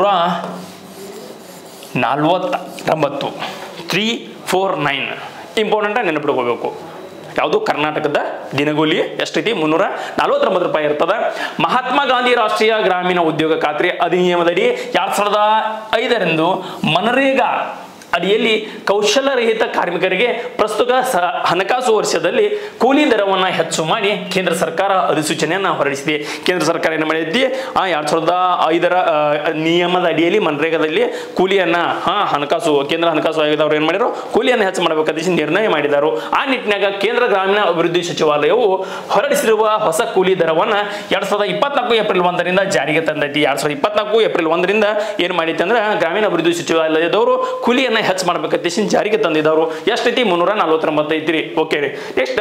ನಲ್ವತ್ತೊಂಬತ್ತು ತ್ರೀ ಫೋರ್ ನೈನ್ ಇಂಪಾರ್ಟೆಂಟ್ ನೆನಪಿಟ್ಕೋಬೇಕು ಯಾವುದು ಕರ್ನಾಟಕದ ದಿನಗೂಲಿ ಎಷ್ಟೈತಿ ಮುನ್ನೂರ ನಲವತ್ತೊಂಬತ್ತು ರೂಪಾಯಿ ಇರ್ತದ ಮಹಾತ್ಮ ಗಾಂಧಿ ರಾಷ್ಟ್ರೀಯ ಗ್ರಾಮೀಣ ಉದ್ಯೋಗ ಖಾತ್ರಿ ಅಧಿನಿಯಮದಡಿ ಎರಡ್ ಸಾವಿರದ ಐದರಂದು ಮನರೇಗಾ ಅಡಿಯಲ್ಲಿ ಕೌಶಲ್ಯರಹಿತ ಕಾರ್ಮಿಕರಿಗೆ ಪ್ರಸ್ತುತ ಸ ಹಣಕಾಸು ವರ್ಷದಲ್ಲಿ ಕೂಲಿ ದರವನ್ನು ಹೆಚ್ಚು ಮಾಡಿ ಕೇಂದ್ರ ಸರ್ಕಾರ ಅಧಿಸೂಚನೆಯನ್ನು ಹೊರಡಿಸಿದೆ ಕೇಂದ್ರ ಸರ್ಕಾರ ಏನು ಮಾಡಿದ್ದಿ ಆ ಎರಡ್ ಸಾವಿರದ ಐದರ ಆ, ನಿಯಮದ ಅಡಿಯಲ್ಲಿ ಮನ್ರೇಗಾದಲ್ಲಿ ಕೂಲಿಯನ್ನ ಹಾ ಹಣಕಾಸು ಕೇಂದ್ರ ಹಣಕಾಸು ಆಯೋಗದವರು ಏನು ಮಾಡಿದ್ರು ಕೂಲಿಯನ್ನು ಹೆಚ್ಚು ಮಾಡಬೇಕಂತ ನಿರ್ಣಯ ಮಾಡಿದರು ಆ ನಿಟ್ಟಿನಾಗ ಕೇಂದ್ರ ಗ್ರಾಮೀಣ ಅಭಿವೃದ್ಧಿ ಸಚಿವಾಲಯವು ಹೊರಡಿಸಿರುವ ಹೊಸ ಕೂಲಿ ದರವನ್ನ ಎರಡ್ ಸಾವಿರದ ಇಪ್ಪತ್ನಾಲ್ಕು ಏಪ್ರಿಲ್ ಒಂದರಿಂದ ಜಾರಿಗೆ ತಂದೈತಿ ಎರಡ್ ಸಾವಿರದ ಇಪ್ಪತ್ನಾಲ್ಕು ಏಪ್ರಿಲ್ ಒಂದರಿಂದ ಏನ್ ಮಾಡೈತಿ ಅಂದ್ರೆ ಗ್ರಾಮೀಣ ಅಭಿವೃದ್ಧಿ ಸಚಿವಾಲಯದವರು ಕೂಲಿಯನ್ನ ಹೆಚ್ಚು ಮಾಡ್ಬೇಕಂತ ಜಾರಿಗೆ ತಂದಿದ್ದವರು ಎಷ್ಟೈತಿ ಮುನ್ನೂರ ನಲವತ್ತೊಂಬತ್ತು ಐತಿ ಓಕೆ ರೀ ನೆಕ್ಸ್ಟ್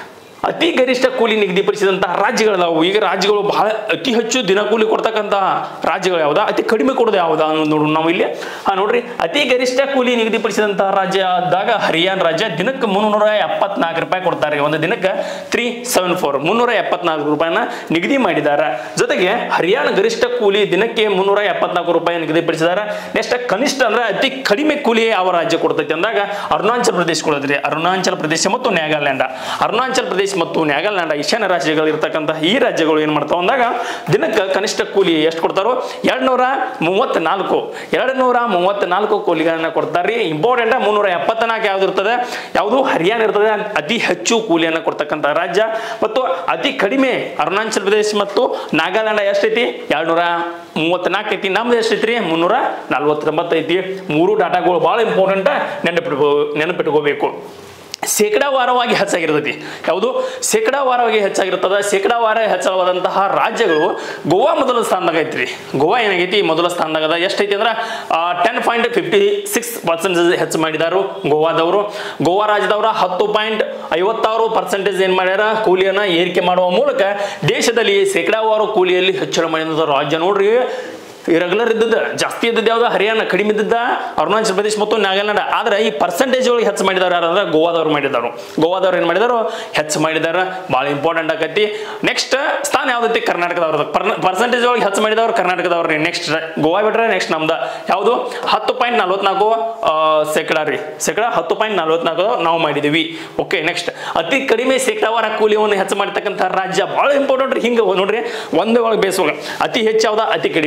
ಅತಿ ಗರಿಷ್ಠ ಕೂಲಿ ನಿಗದಿಪಡಿಸಿದಂತಹ ರಾಜ್ಯಗಳದಾವು ಈಗ ರಾಜ್ಯಗಳು ಬಹಳ ಅತಿ ಹೆಚ್ಚು ದಿನ ಕೂಲಿ ಕೊಡ್ತಕ್ಕಂತಹ ರಾಜ್ಯಗಳು ಯಾವ್ದಾ ಅತಿ ಕಡಿಮೆ ಕೊಡೋದು ಯಾವ್ದಾ ಅನ್ನೋದು ನೋಡೋಣ ನಾವು ಇಲ್ಲಿ ಹಾ ನೋಡ್ರಿ ಅತಿ ಗರಿಷ್ಠ ಕೂಲಿ ನಿಗದಿಪಡಿಸಿದಂತಹ ರಾಜ್ಯ ಆದಾಗ ಹರಿಯಾಣ ರಾಜ್ಯ ದಿನಕ್ಕೆ ಮುನ್ನೂರ ಎಪ್ಪತ್ನಾಲ್ಕು ರೂಪಾಯಿ ಕೊಡ್ತಾರೆ ಒಂದು ದಿನಕ್ಕೆ ತ್ರೀ ಸೆವೆನ್ ಫೋರ್ ಮುನ್ನೂರ ಎಪ್ಪತ್ನಾಲ್ಕು ರೂಪಾಯಿನ ನಿಗದಿ ಮಾಡಿದ್ದಾರೆ ಜೊತೆಗೆ ಹರಿಯಾಣ ಗರಿಷ್ಠ ಕೂಲಿ ದಿನಕ್ಕೆ ಮುನ್ನೂರ ಎಪ್ಪತ್ನಾಲ್ಕು ರೂಪಾಯಿ ನಿಗದಿಪಡಿಸಿದ್ದಾರೆ ನೆಕ್ಸ್ಟ್ ಕನಿಷ್ಠ ಅಂದ್ರೆ ಅತಿ ಕಡಿಮೆ ಕೂಲಿ ಯಾವ ರಾಜ್ಯ ಕೊಡ್ತೈತಿ ಅಂದಾಗ ಅರುಣಾಚಲ ಪ್ರದೇಶ ಕೊಡೋದ್ರಿ ಅರುಣಾಚಲ ಪ್ರದೇಶ ಮತ್ತು ನ್ಯಾಗಾಲ್ಯಾಂಡ ಅರುಣಾಚಲ ಪ್ರದೇಶ ಮತ್ತು ನ್ಯಾಗಾಲ್ಯಾಂಡ ಈಶಾನ್ಯ ರಾಜ್ಯಗಳು ಇರ್ತಕ್ಕಂತಹ ಈ ರಾಜ್ಯಗಳು ಏನ್ ಮಾಡ್ತಾವ ಅಂದಾಗ ದಿನಕ್ಕೆ ಕನಿಷ್ಠ ಕೂಲಿ ಎಷ್ಟು ಕೊಡ್ತಾರೋ ಎರಡ್ ನೂರ ಮೂವತ್ತ್ನಾಲ್ಕು ಎರಡು ನೂರ ಮೂವತ್ತ್ನಾಲ್ಕು ಕೂಲಿಗಳನ್ನ ಕೊಡ್ತಾರೆ ಇಂಪಾರ್ಟೆಂಟ್ ಮುನ್ನೂರ ಎಪ್ಪತ್ನಾಲ್ಕು ಯಾವ್ದು ಇರ್ತದೆ ಯಾವುದು ಹರಿಯಾಣ ಇರ್ತದೆ ಅತಿ ಹೆಚ್ಚು ಕೂಲಿಯನ್ನು ಕೊಡ್ತಕ್ಕಂಥ ರಾಜ್ಯ ಮತ್ತು ಅತಿ ಕಡಿಮೆ ಅರುಣಾಚಲ ಪ್ರದೇಶ ಮತ್ತು ನಾಗಾಲ್ಯಾಂಡ್ ಎಷ್ಟೈತಿ ಎರಡು ನೂರ ಮೂವತ್ತ್ನಾಲ್ಕು ಐತಿ ನಮ್ದು ಎಷ್ಟೈತಿ ಮುನ್ನೂರ ನಲ್ವತ್ತೊಂಬತ್ತು ಐತಿ ಮೂರು ಡಾಟಾಗಳು ಭಾಳ ಇಂಪಾರ್ಟೆಂಟ್ ನೆನಪಿಟ್ಕೋ ನೆನಪಿಟ್ಕೋಬೇಕು ಶೇಕಡಾವಾರವಾಗಿ ಹೆಚ್ಚಾಗಿರ್ತೈತಿ ಯಾವುದು ಶೇಕಡಾವಾರವಾಗಿ ಹೆಚ್ಚಾಗಿರ್ತದ ಶೇಕಡಾವಾರ ಹೆಚ್ಚಳವಾದಂತಹ ರಾಜ್ಯಗಳು ಗೋವಾ ಮೊದಲ ಸ್ಥಾನದಾಗ ಐತ್ರಿ ಗೋವಾ ಏನಾಗೈತಿ ಮೊದಲ ಸ್ಥಾನದಾಗ ಅದ ಎಷ್ಟೈತಿ ಅಂದ್ರೆ ten point fifty six percentage ಹೆಚ್ಚು ಮಾಡಿದಾರು ಗೋವಾದವರು ಗೋವಾ ರಾಜ್ಯದವರ ಹತ್ತು ಪಾಯಿಂಟ್ ಐವತ್ತಾರು ಪರ್ಸೆಂಟೇಜ್ ಏನ್ ಮಾಡ್ಯಾರ ಕೂಲಿಯನ್ನ ಏರಿಕೆ ಮಾಡುವ ಮೂಲಕ ದೇಶದಲ್ಲಿ ಶೇಕಡಾವಾರು ಕೂಲಿಯಲ್ಲಿ ಹೆಚ್ಚಳ ಮಾಡಿದ ರಾಜ್ಯ ನೋಡ್ರಿ ರೆಗ್ಯುಲರ್ ಇದ್ದದ ಜಾಸ್ತಿ ಇದ್ದದ್ದು ಯಾವ್ದು ಹರಿಯಾಣ ಕಡಿಮೆ ಇದ್ದದ ಅರುಣಾಚಲ ಪ್ರದೇಶ ಮತ್ತು ನಾಗಾಲ್ಯಾಂಡ್ ಆದ್ರೆ ಈ ಪರ್ಸೆಂಟೇಜ್ ಒಳಗೆ ಹೆಚ್ಚು ಮಾಡಿದಾರೆ ಯಾರು ಅಂದ್ರೆ ಗೋವಾದವ್ರು ಮಾಡಿದಾರು ಗೋವಾದವ್ರು ಏನು ಮಾಡಿದಾರು ಹೆಚ್ಚು ಮಾಡಿದಾರ ಭಾಳ ಇಂಪಾರ್ಟೆಂಟ್ ಆಕತಿ ನೆಕ್ಸ್ಟ್ ಸ್ಥಾನ ಯಾವ್ದೈತಿ ಕರ್ನಾಟಕದವ್ರದ್ದು ಪರ್ಸೆಂಟೇಜ್ ಒಳಗೆ ಹೆಚ್ಚು ಮಾಡಿದವ್ರು ಕರ್ನಾಟಕದವ್ರು ನೆಕ್ಸ್ಟ್ ಗೋವಾ ಬಿಟ್ರೆ ನೆಕ್ಸ್ಟ್ ನಮ್ದು ಯಾವುದು ಹತ್ತು ಪಾಯಿಂಟ್ ನಲ್ವತ್ನಾಲ್ಕು ಶೇಕಡ ರೀ ಶೇಕಡ ಹತ್ತು ಪಾಯಿಂಟ್ ನಲ್ವತ್ನಾಲ್ಕು ನಾವು ಮಾಡಿದೀವಿ ಓಕೆ ನೆಕ್ಸ್ಟ್ ಅತಿ ಕಡಿಮೆ ಶೇಕಡಾವಾರ ಕೂಲಿಯನ್ನು ಹೆಚ್ಚು ಮಾಡ್ತಕ್ಕಂಥ ರಾಜ್ಯ ಭಾಳ ಇಂಪಾರ್ಟೆಂಟ್ ಹಿಂಗೆ ನೋಡ್ರಿ ಒಂದೇ ಒಳಗೆ ಬೇಸ್ ಒಳಗೆ ಅತಿ ಹೆಚ್ಚು ಯಾವ್ದ ಅತಿ ಕಡಿಮೆ ಯಾವ್ದ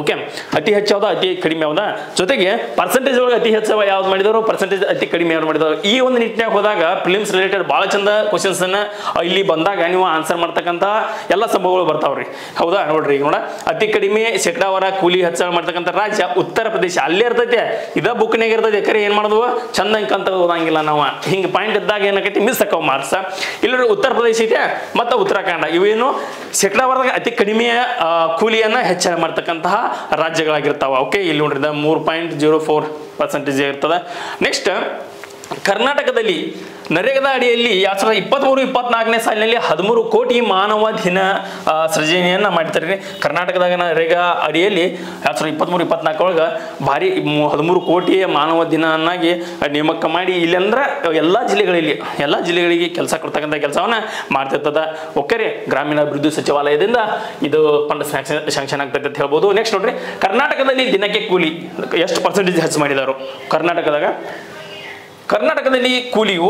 ಓಕೆ ಅತಿ ಹೆಚ್ಚು ಯಾವ್ದು ಅತಿ ಕಡಿಮೆ ಯಾವ್ದ ಜೊತೆಗೆ ಪರ್ಸೆಂಟೇಜ್ ಒಳಗೆ ಅತಿ ಹೆಚ್ಚು ಯಾವ್ದು ಮಾಡಿದವರು ಪರ್ಸೆಂಟೇಜ್ ಅತಿ ಕಡಿಮೆ ಯಾವ್ದು ಮಾಡಿದವರು ಈ ಒಂದು ನಿಟ್ಟಿನಾಗ ಹೋದಾಗ ಫಿಲಿಮ್ಸ್ ರಿಲೇಟೆಡ್ ಭಾಳ ಚಂದ ಕ್ವಶನ್ಸ್ ಅನ್ನ ಆ, ಇಲ್ಲಿ ಬಂದಾಗ ನೀವು ಆನ್ಸರ್ ಮಾಡ್ತಕ್ಕಂಥ ಎಲ್ಲ ಸಂಭವಗಳು ಬರ್ತಾವ್ರಿ ಹೌದಾ ನೋಡ್ರಿ ಈಗ ನೋಡ ಅತಿ ಕಡಿಮೆ ಶೇಕಡಾವಾರ ಕೂಲಿ ಹೆಚ್ಚಳ ಮಾಡ್ತಕ್ಕಂಥ ರಾಜ್ಯ ಉತ್ತರ ಪ್ರದೇಶ ಅಲ್ಲೇ ಇರ್ತೈತೆ ಇದ ಬುಕ್ನಾಗ ಇರ್ತೈತೆ ಕರೆ ಏನ್ ಮಾಡೋದು ಚಂದ ಅಂಕಂತ ಓದಂಗಿಲ್ಲ ನಾವು ಹಿಂಗೆ ಪಾಯಿಂಟ್ ಇದ್ದಾಗ ಏನಾಕೈತಿ ಮಿಸ್ ಆಕಾವ ಮಾರ್ಕ್ಸ್ ಇಲ್ಲರಿ ಉತ್ತರ ಪ್ರದೇಶ ಇದೆ ಮತ್ತು ಉತ್ತರಾಖಂಡ ಇವೇನು ಶೇಕಡಾವಾರದಾಗ ಅತಿ ಕಡಿಮೆ ಆ, ಕೂಲಿಯನ್ನ ಹೆಚ್ಚಳ ಮಾಡ್ತಕ್ಕಂತಹ ರಾಜ್ಯಗಳಾಗಿರ್ತಾವ ಓಕೆ ಇಲ್ಲಿ ನೋಡ್ರಿ ಮೂರು ಪಾಯಿಂಟ್ ಜೀರೋ ಫೋರ್ ಪರ್ಸೆಂಟೇಜ್ ಇರ್ತದೆ ನೆಕ್ಸ್ಟ್ ಕರ್ನಾಟಕದಲ್ಲಿ ನರೇಗಾದ ಅಡಿಯಲ್ಲಿ ಎರಡ್ ಸಾವಿರದ ಇಪ್ಪತ್ತ್ಮೂರು ಇಪ್ಪತ್ನಾಲ್ಕನೇ ಸಾಲಿನಲ್ಲಿ ಹದಿಮೂರು ಕೋಟಿ ಮಾನವ ದಿನ ಆ, ಸೃಜನೆಯನ್ನ ಮಾಡ್ತಾರೆ ರೀ ಕರ್ನಾಟಕದಾಗ ನರೇಗಾ ಅಡಿಯಲ್ಲಿ ಎರಡ್ ಸಾವಿರದ ಇಪ್ಪತ್ತ್ಮೂರು ಇಪ್ಪತ್ನಾಲ್ಕರೊಳಗೆ ಭಾರಿ ಮು- ಹದಿಮೂರು ಕೋಟಿ ಮಾನವ ದಿನವನ್ನಾಗಿ ನೇಮಕ ಮಾಡಿ ಇಲ್ಲಿ ಅಂದ್ರೆ ಎಲ್ಲ ಜಿಲ್ಲೆಗಳಲ್ಲಿ ಎಲ್ಲ ಜಿಲ್ಲೆಗಳಿಗೆ ಕೆಲಸ ಕೊಡ್ತಕ್ಕಂಥ ಕೆಲಸವನ್ನ ಮಾಡ್ತಿರ್ತದ ಓಕೆ ರೀ ಗ್ರಾಮೀಣ ಅಭಿವೃದ್ಧಿ ಸಚಿವಾಲಯದಿಂದ ಇದು ಫಂಡ್ ಶಾಂಕ್ಷನ್ ಆಗ್ತೈತೆ ಅಂತ ಹೇಳ್ಬೋದು ನೆಕ್ಸ್ಟ್ ನೋಡ್ರಿ ಕರ್ನಾಟಕದಲ್ಲಿ ದಿನಕ್ಕೆ ಕೂಲಿ ಎಷ್ಟು ಪರ್ಸೆಂಟೇಜ್ ಹೆಚ್ಚು ಮಾಡಿದಾರು ಕರ್ನಾಟಕದಾಗ ಕರ್ನಾಟಕದಲ್ಲಿ ಕೂಲಿಯು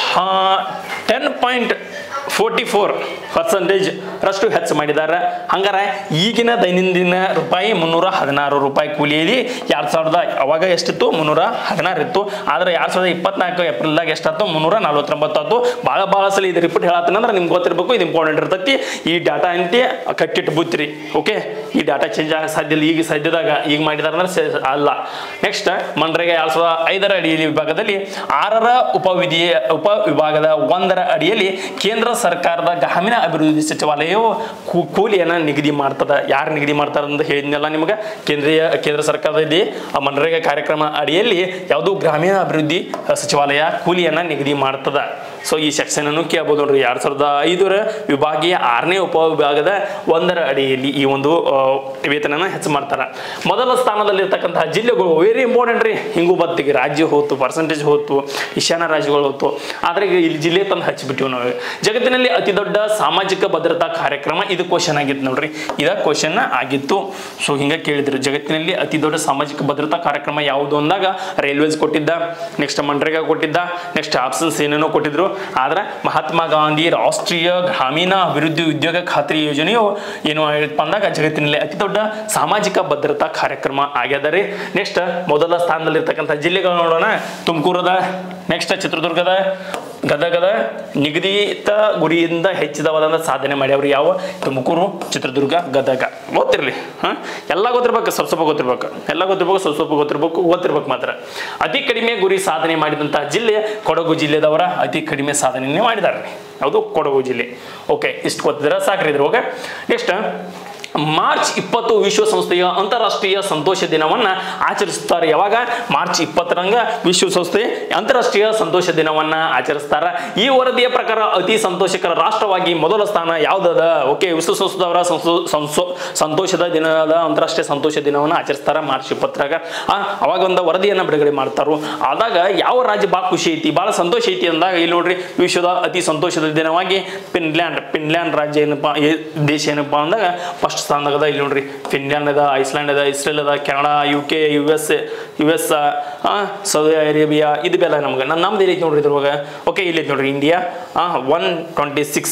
ten point forty four percentage ರಷ್ಟು ಹೆಚ್ಚು ಮಾಡಿದ್ದಾರೆ ಹಂಗಾರೆ ಈಗಿನ ದೈನಂದಿನ ರೂಪಾಯಿ ಮುನ್ನೂರ ಹದಿನಾರು ರೂಪಾಯಿ ಕೂಲಿಯಲ್ಲಿ ಎರಡು ಸಾವಿರದ ಅವಾಗ ಎಷ್ಟಿತ್ತು ಮುನ್ನೂರ ಹದಿನಾರು ಇತ್ತು ಆದರೆ ಎರಡು ಸಾವಿರದ ಇಪ್ಪತ್ನಾಲ್ಕು ಏಪ್ರಿಲ್ದಾಗ ಎಷ್ಟಾಯ್ತು ಮುನ್ನೂರ ನಲ್ವತ್ತೊಂಬತ್ತು ಆಯ್ತು ಭಾಳ ಭಾಳ ಸಲ ಇದು ರಿಪೀಟ್ ಹೇಳತ್ತಂದ್ರೆ ನಿಮ್ಗೆ ಗೊತ್ತಿರಬೇಕು ಇದು ಇಂಪಾರ್ಟೆಂಟ್ ಇರ್ತೈತಿ ಈ ಡಾಟಾ ಅಂತೆ ಕಟ್ಟಿಟ್ಟು ಬುತ್ರಿ ಓಕೆ ಈ ಡಾಟಾ ಚೇಂಜ್ ಆಗ ಸಾಧ್ಯ ಇಲ್ಲ ಈಗ ಸದ್ಯದಾಗ ಈಗ ಮಾಡಿದಾರೆ ಅಂದ್ರೆ ಸೆ- ಅಲ್ಲ ನೆಕ್ಸ್ಟ್ ಮನ್ರೇಗ ಎರಡ್ ಸಾವಿರದ ಐದರ ಅಡಿಯಲ್ಲಿ ವಿಭಾಗದಲ್ಲಿ ಆರರ ಉಪವಿಧಿ ಉಪ ವಿಭಾಗದ ಒಂದರ ಅಡಿಯಲ್ಲಿ ಕೇಂದ್ರ ಸರ್ಕಾರದ ಗ್ರಾಮೀಣ ಅಭಿವೃದ್ಧಿ ಸಚಿವಾಲಯವು ಕೂ- ಕೂಲಿಯನ್ನ ನಿಗದಿ ಮಾಡ್ತದ ಯಾರು ನಿಗದಿ ಮಾಡ್ತಾರ ಅಂತ ಹೇಳಿದ್ನಲ್ಲ ನಿಮಗೆ ಕೇಂದ್ರೀಯ ಕೇಂದ್ರ ಸರ್ಕಾರದಲ್ಲಿ ಆ ಮನ್ರೇಗಾ ಕಾರ್ಯಕ್ರಮ ಅಡಿಯಲ್ಲಿ ಯಾವುದು ಗ್ರಾಮೀಣ ಅಭಿವೃದ್ಧಿ ಸಚಿವಾಲಯ ಕೂಲಿಯನ್ನ ನಿಗದಿ ಮಾಡ್ತದ ಸೊ ಈ ಸೆಕ್ಷನ್ ಅನ್ನು ಕೇಳ್ಬೋದು ನೋಡ್ರಿ ಎರಡ್ ಸಾವಿರದ ಐದರ ವಿಭಾಗೀಯ ಆರನೇ ಉಪವಿಭಾಗದ ಒಂದರ ಅಡಿಯಲ್ಲಿ ಈ ಒಂದು ಆ, ವೇತನನ ಹೆಚ್ಚು ಮಾಡ್ತಾರ ಮೊದಲ ಸ್ಥಾನದಲ್ಲಿರ್ತಕ್ಕಂತಹ ಜಿಲ್ಲೆಗಳು ವೆರಿ ಇಂಪಾರ್ಟೆಂಟ್ ರೀ ಹಿಂಗೂ ಬತ್ತಿಗೆ ರಾಜ್ಯ ಹೋತು ಪರ್ಸೆಂಟೇಜ್ ಹೋತು ಈಶಾನ್ಯ ರಾಜ್ಯಗಳು ಹೋತು ಆದ್ರೆ ಈಗ ಇಲ್ಲಿ ಜಿಲ್ಲೆ ತಂದು ಹಚ್ಚಿಬಿಟ್ಟಿವಿ ನಾವು ಜಗತ್ತಿನಲ್ಲಿ ಅತಿ ದೊಡ್ಡ ಸಾಮಾಜಿಕ ಭದ್ರತಾ ಕಾರ್ಯಕ್ರಮ ಇದು ಕ್ವಶನ್ ಆಗಿತ್ತು ನೋಡ್ರಿ ಇದ ಕ್ವಶನ್ ಆಗಿತ್ತು ಸೊ ಹಿಂಗ ಕೇಳಿದ್ರು ಜಗತ್ತಿನಲ್ಲಿ ಅತಿ ದೊಡ್ಡ ಸಾಮಾಜಿಕ ಭದ್ರತಾ ಕಾರ್ಯಕ್ರಮ ಯಾವುದು ಅಂದಾಗ ರೈಲ್ವೇಸ್ ಕೊಟ್ಟಿದ್ದ ನೆಕ್ಸ್ಟ್ ಮನ್ರೇಗಾ ಕೊಟ್ಟಿದ್ದ ನೆಕ್ಸ್ಟ್ ಆಪ್ಷನ್ಸ್ ಏನೇನೋ ಕೊಟ್ಟಿದ್ರು ಆದ್ರೆ ಮಹಾತ್ಮ ಗಾಂಧಿ ರಾಷ್ಟ್ರೀಯ ಗ್ರಾಮೀಣ ಅಭಿವೃದ್ಧಿ ಉದ್ಯೋಗ ಖಾತ್ರಿ ಯೋಜನೆಯು ಏನು ಹೇಳಿಪ್ಪ ಅಂದಾಗ ಜಗತ್ತಿನಲ್ಲಿ ಅತಿ ದೊಡ್ಡ ಸಾಮಾಜಿಕ ಭದ್ರತಾ ಕಾರ್ಯಕ್ರಮ ಆಗ್ಯದ ರೀ ನೆಕ್ಸ್ಟ್ ಮೊದಲ ಸ್ಥಾನದಲ್ಲಿರ್ತಕ್ಕಂಥ ಜಿಲ್ಲೆಗಳು ನೋಡೋಣ ತುಮಕೂರದ ನೆಕ್ಸ್ಟ್ ಚಿತ್ರದುರ್ಗದ ಗದಗದ ನಿಗದಿತ ಗುರಿಯಿಂದ ಹೆಚ್ಚಿದವಾದ ಸಾಧನೆ ಮಾಡ್ಯಾವ್ರಿ ಯಾವ ತುಮಕೂರು ಚಿತ್ರದುರ್ಗ ಗದಗ ಗೊತ್ತಿರಲಿ ಹಾಂ ಎಲ್ಲ ಗೊತ್ತಿರ್ಬೇಕು ಸ್ವಲ್ಪ ಸ್ವಲ್ಪ ಗೊತ್ತಿರ್ಬೇಕು ಎಲ್ಲ ಗೊತ್ತಿರ್ಬೇಕು ಸ್ವಲ್ಪ ಸ್ವಲ್ಪ ಗೊತ್ತಿರ್ಬೇಕು ಗೊತ್ತಿರ್ಬೇಕು ಮಾತ್ರ ಅತಿ ಕಡಿಮೆ ಗುರಿ ಸಾಧನೆ ಮಾಡಿದಂತಹ ಜಿಲ್ಲೆ ಕೊಡಗು ಜಿಲ್ಲೆದವರ ಅತಿ ಕಡಿಮೆ ಸಾಧನೆಯನ್ನೇ ಮಾಡಿದ್ದಾರೆ ಯಾವುದು ಕೊಡಗು ಜಿಲ್ಲೆ ಓಕೆ ಇಷ್ಟು ಗೊತ್ತಿದ್ರೆ ಸಾಕ್ರಿ ಇದ್ರ ಓಕೆ ನೆಕ್ಸ್ಟ್ ಮಾರ್ಚ್ ಇಪ್ಪತ್ತು ವಿಶ್ವಸಂಸ್ಥೆಯ ಅಂತಾರಾಷ್ಟ್ರೀಯ ಸಂತೋಷ ದಿನವನ್ನ ಆಚರಿಸುತ್ತಾರೆ ಯಾವಾಗ ಮಾರ್ಚ್ ಇಪ್ಪತ್ತರಂಗ ವಿಶ್ವಸಂಸ್ಥೆ ಅಂತಾರಾಷ್ಟ್ರೀಯ ಸಂತೋಷ ದಿನವನ್ನ ಆಚರಿಸ್ತಾರ ಈ ವರದಿಯ ಪ್ರಕಾರ ಅತಿ ಸಂತೋಷಕರ ರಾಷ್ಟ್ರವಾಗಿ ಮೊದಲ ಸ್ಥಾನ ಯಾವ್ದದ ಓಕೆ ವಿಶ್ವಸಂಸ್ಥೆಯವರ ಸಂಸೋ- ಸಂಸೋ- ಸಂತೋಷದ ದಿನದ ಅಂತಾರಾಷ್ಟ್ರೀಯ ಸಂತೋಷ ದಿನವನ್ನ ಆಚರಿಸ್ತಾರ ಮಾರ್ಚ್ ಇಪ್ಪತ್ತರಾಗ ಆ, ಅವಾಗ ಒಂದು ವರದಿಯನ್ನ ಬಿಡುಗಡೆ ಮಾಡ್ತಾರೋ ಆದಾಗ ಯಾವ ರಾಜ್ಯ ಭಾಳ ಖುಷಿ ಐತಿ ಭಾಳ ಸಂತೋಷ ಐತಿ ಅಂದಾಗ ಇಲ್ಲಿ ನೋಡ್ರಿ ವಿಶ್ವದ ಅತಿ ಸಂತೋಷದ ದಿನವಾಗಿ ಫಿನ್ಲ್ಯಾಂಡ್ ಫಿನ್ಲ್ಯಾಂಡ್ ರಾಜ್ಯ ಏನಪ್ಪಾ ಏ- ದೇಶ ಏನಪ್ಪಾ ಅಂದಾಗ ಫಸ್ಟ್ ಸ್ಥಾನದಾಗ ಇಲ್ಲಿ ನೋಡ್ರಿ ಫಿನ್ಲ್ಯಾಂಡ್ ಅದ ಐಸ್ಲ್ಯಾಂಡ್ ಅದ ಇಸ್ರೇಲ್ ಅದ Canada U K U S U S Saudi Arabia ಇದು ಬೆಲ್ಲ ನಮ್ಗೆ ನನ್ನ ನಮ್ದು ಏನೈತಿ ನೋಡ್ರಿ ಇದ್ರೊಳಗೆ ಓಕೆ ಇಲ್ಲಿ ಐತಿ ನೋಡ್ರಿ ಇಂಡಿಯಾ ಒನ್ ಟ್ವೆಂಟಿ ಸಿಕ್ಸ್